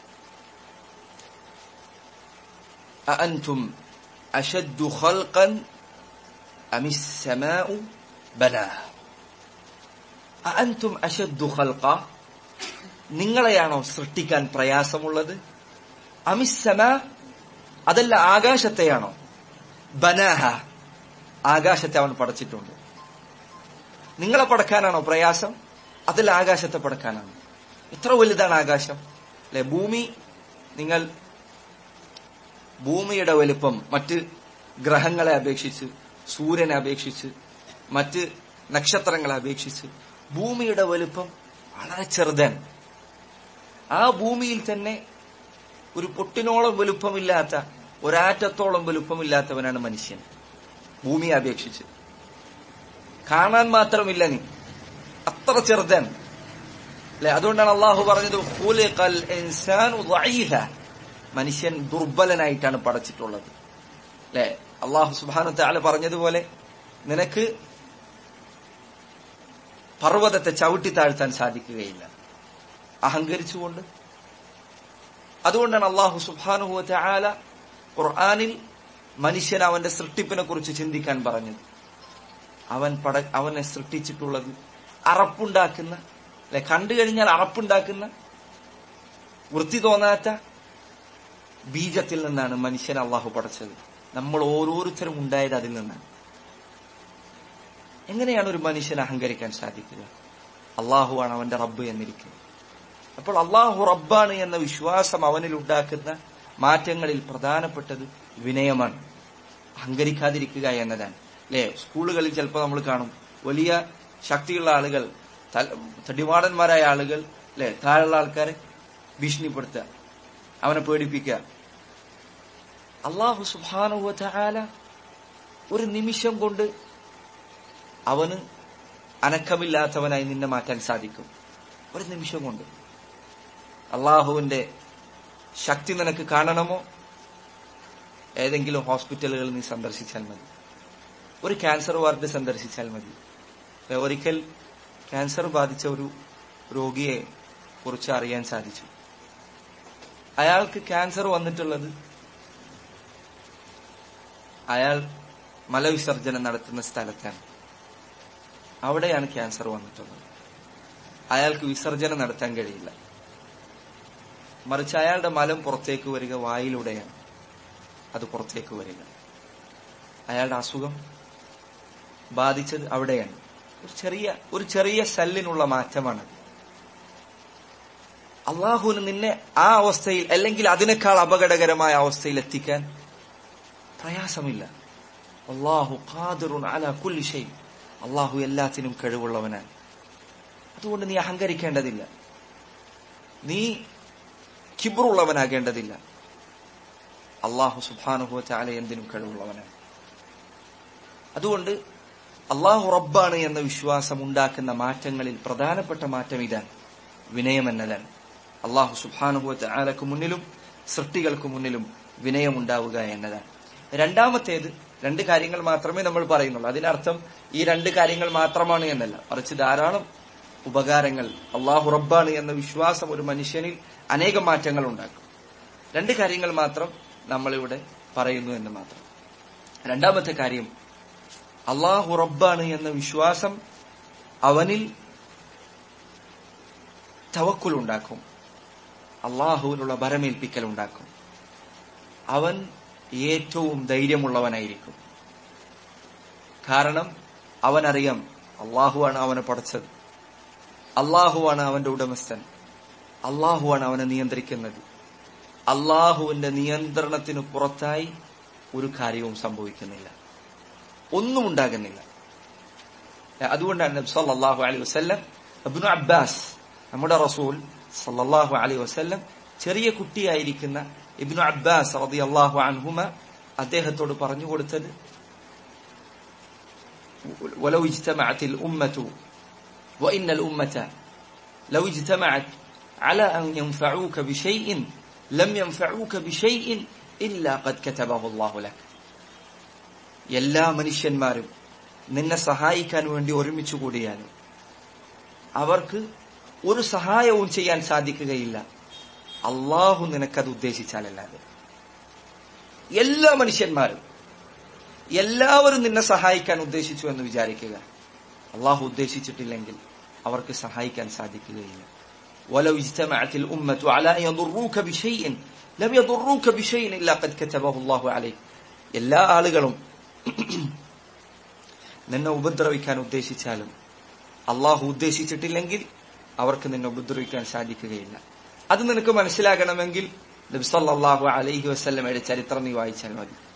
أأنتم أشد خلقا أم السماء بناها أأنتم أشد خلقا നിങ്ങളെയാണോ സൃഷ്ടിക്കാൻ പ്രയാസമുള്ളത് അമിസമ അതല്ല ആകാശത്തെയാണോ ബനാഹ ആകാശത്തെ അവൻ പടച്ചിട്ടുണ്ട് നിങ്ങളെ പടക്കാനാണോ പ്രയാസം അതല്ല ആകാശത്തെ പടക്കാനാണോ എത്ര വലുതാണ് ആകാശം അല്ലെ ഭൂമി നിങ്ങൾ ഭൂമിയുടെ വലുപ്പം മറ്റ് ഗ്രഹങ്ങളെ അപേക്ഷിച്ച് സൂര്യനെ അപേക്ഷിച്ച് മറ്റ് നക്ഷത്രങ്ങളെ അപേക്ഷിച്ച് ഭൂമിയുടെ വലുപ്പം വളരെ ചെറുതാണ് ആ ഭൂമിയിൽ തന്നെ ഒരു പൊട്ടിനോളം വലുപ്പമില്ലാത്ത ഒരാറ്റത്തോളം വലുപ്പമില്ലാത്തവനാണ് മനുഷ്യൻ ഭൂമിയെ അപേക്ഷിച്ച് കാണാൻ മാത്രമില്ല നീ അത്ര ചെറുതാണ് അല്ലെ അതുകൊണ്ടാണ് അള്ളാഹു പറഞ്ഞത് ഖുലിഖൽ ഇൻസാനു ദഈഫ. മനുഷ്യൻ ദുർബലനായിട്ടാണ് പടച്ചിട്ടുള്ളത് അല്ലെ അള്ളാഹു സുബാനു താല പറഞ്ഞതുപോലെ നിനക്ക് പർവ്വതത്തെ ചവിട്ടി താഴ്ത്താൻ സാധിക്കുകയില്ല അഹങ്കരിച്ചുകൊണ്ട് അതുകൊണ്ടാണ് അള്ളാഹു സുബാനുഹു താല ഖുർആാനിൽ മനുഷ്യൻ അവന്റെ സൃഷ്ടിപ്പിനെ കുറിച്ച് ചിന്തിക്കാൻ പറഞ്ഞത് അവൻ പട അവനെ സൃഷ്ടിച്ചിട്ടുള്ളത് അറപ്പുണ്ടാക്കുന്ന അല്ലെ കണ്ടു കഴിഞ്ഞാൽ അറപ്പുണ്ടാക്കുന്ന വൃത്തി തോന്നാത്ത ബീജത്തിൽ നിന്നാണ് മനുഷ്യൻ അള്ളാഹു പടച്ചത് നമ്മൾ ഓരോരുത്തരും ഉണ്ടായത് അതിൽ നിന്നാണ് എങ്ങനെയാണ് ഒരു മനുഷ്യൻ അഹങ്കരിക്കാൻ സാധിക്കുക അള്ളാഹുവാണ് അവന്റെ റബ്ബ് എന്നിരിക്കുന്നത് അപ്പോൾ അള്ളാഹു റബ്ബാണ് എന്ന വിശ്വാസം അവനിൽ ഉണ്ടാക്കുന്ന മാറ്റങ്ങളിൽ പ്രധാനപ്പെട്ടത് വിനയമാണ് അഹങ്കരിക്കാതിരിക്കുക എന്നതാണ് അല്ലെ സ്കൂളുകളിൽ ചിലപ്പോൾ നമ്മൾ കാണും വലിയ ശക്തിയുള്ള ആളുകൾ തല- തടിമാടന്മാരായ ആളുകൾ അല്ലെ താഴെയുള്ള ആൾക്കാരെ ഭീഷണിപ്പെടുത്തുക അവനെ പേടിപ്പിക്കുക അള്ളാഹു സുബാനുവല ഒരു നിമിഷം കൊണ്ട് അവന് അനക്കമില്ലാത്തവനായി നിന്നെ മാറ്റാൻ സാധിക്കും ഒരു നിമിഷം കൊണ്ട് അള്ളാഹുവിന്റെ ശക്തി നിനക്ക് കാണണമോ ഏതെങ്കിലും ഹോസ്പിറ്റലുകൾ നീ സന്ദർശിച്ചാൽ മതി ഒരു ക്യാൻസർ വാർഡ് സന്ദർശിച്ചാൽ മതി ഏ, ഒരിക്കൽ ക്യാൻസർ ബാധിച്ച ഒരു രോഗിയെ കുറിച്ച് അറിയാൻ സാധിച്ചു അയാൾക്ക് ക്യാൻസർ വന്നിട്ടുള്ളത് അയാൾ മലവിസർജനം നടത്തുന്ന സ്ഥലത്താണ് അവിടെയാണ് ക്യാൻസർ വന്നിട്ടുള്ളത് അയാൾക്ക് വിസർജനം നടത്താൻ കഴിയില്ല മറിച്ച് അയാളുടെ മലം പുറത്തേക്ക് വരിക വായിലൂടെയാണ് അത് പുറത്തേക്ക് വരിക അയാളുടെ അസുഖം ബാധിച്ചത് അവിടെയാണ് ഒരു ചെറിയ ഒരു ചെറിയ സെല്ലിനുള്ള മാറ്റമാണ് അള്ളാഹുവിന് നിന്നെ ആ അവസ്ഥയിൽ അല്ലെങ്കിൽ അതിനേക്കാൾ അപകടകരമായ അവസ്ഥയിൽ എത്തിക്കാൻ പ്രയാസമില്ല അള്ളാഹു ഖാദിറുൻ അല കുല്ലി ഷൈ അള്ളാഹു എല്ലാത്തിനും കഴിവുള്ളവനാണ് അതുകൊണ്ട് നീ അഹങ്കരിക്കേണ്ടതില്ല നീ കിബറുള്ളവനാകേണ്ടതില്ല അള്ളാഹു സുബാനുഭവ ചാല എന്തിനും കഴിവുള്ളവനാണ് അതുകൊണ്ട് അള്ളാഹു റബ്ബാണ് എന്ന വിശ്വാസം ഉണ്ടാക്കുന്ന മാറ്റങ്ങളിൽ പ്രധാനപ്പെട്ട മാറ്റം ഇതാണ് വിനയം എന്നതാണ് അള്ളാഹു സുബാനുഭവ ചാലക്ക് മുന്നിലും സൃഷ്ടികൾക്ക് മുന്നിലും വിനയമുണ്ടാവുക എന്നതാണ് രണ്ടാമത്തേത് രണ്ട് കാര്യങ്ങൾ മാത്രമേ നമ്മൾ പറയുന്നുള്ളൂ അതിനർത്ഥം ഈ രണ്ട് കാര്യങ്ങൾ മാത്രമാണ് എന്നല്ല മറിച്ച് ധാരാളം ഉപകാരങ്ങൾ അള്ളാഹു റബ്ബാണ് എന്ന വിശ്വാസം ഒരു മനുഷ്യനിൽ അനേകം മാറ്റങ്ങൾ ഉണ്ടാക്കും രണ്ട് കാര്യങ്ങൾ മാത്രം നമ്മളിവിടെ പറയുന്നു എന്ന് മാത്രം രണ്ടാമത്തെ കാര്യം അള്ളാഹു റബ്ബാണ് എന്ന വിശ്വാസം അവനിൽ തവക്കുൽ ഉണ്ടാക്കും അള്ളാഹുവിനുള്ള ഭരമേൽപ്പിക്കൽ ഉണ്ടാക്കും അവൻ ഏറ്റവും ധൈര്യമുള്ളവനായിരിക്കും കാരണം അവനറിയാം അള്ളാഹുവാണ് അവനെ പടച്ചത് അള്ളാഹുവാണ് അവന്റെ ഉടമസ്ഥൻ അള്ളാഹുവാണ് അവനെ നിയന്ത്രിക്കുന്നത് അള്ളാഹുവിന്റെ നിയന്ത്രണത്തിന് പുറത്തായി ഒരു കാര്യവും സംഭവിക്കുന്നില്ല ഒന്നും ഉണ്ടാകുന്നില്ല അതുകൊണ്ടാണ് നബി സല്ലല്ലാഹു അലൈഹി വസല്ലം ഇബ്നു അബ്ബാസ് നമ്മുടെ റസൂൽ സല്ലല്ലാഹു അലൈഹി വസല്ലം ചെറിയ കുട്ടിയായിരിക്കുന്ന ഇബ്നു അബ്ബാസ് റളിയല്ലാഹു അൻഹുമ അദ്ദേഹത്തോട് പറഞ്ഞു കൊടുത്തത് ولو اجتمعت الأمة وإن الأمة لو اجتمعت على أن ينفعوك بشيء لم ينفعوك بشيء إلا قد كتبه الله لك എല്ലാ മനുഷ്യന്മാരും നിന്നെ സഹായിക്കാൻ വേണ്ടി ഒരുമിച്ച് കൂടിയാലും അവർക്ക് ഒരു സഹായവും ചെയ്യാൻ സാധിക്കുകയില്ല അള്ളാഹു നിനക്കത് ഉദ്ദേശിച്ചാലല്ലാതെ എല്ലാ മനുഷ്യന്മാരും എല്ലാവരും നിന്നെ സഹായിക്കാൻ ഉദ്ദേശിച്ചു എന്ന് വിചാരിക്കുക അള്ളാഹു ഉദ്ദേശിച്ചിട്ടില്ലെങ്കിൽ അവർക്ക് സഹായിക്കാൻ സാധിക്കുകയില്ല ولو اجتمعت الأمة على أن يضروك بشيء لم يضروك بشيء إلا قد كتبه الله عليك എല്ലാ ആളുകളും നിന്നെ ഉപദ്രവിക്കാൻ ഉദ്ദേശിച്ചാലും അള്ളാഹു ഉദ്ദേശിച്ചിട്ടില്ലെങ്കിൽ അവർക്ക് നിന്നെ ഉപദ്രവിക്കാൻ സാധിക്കുകയില്ല അത് നിനക്ക് മനസ്സിലാകണമെങ്കിൽ നബിസല്ലാഹു അലൈഹി വസ്ല്ലമയുടെ ചരിത്രം നീ വായിച്ചാൽ മതി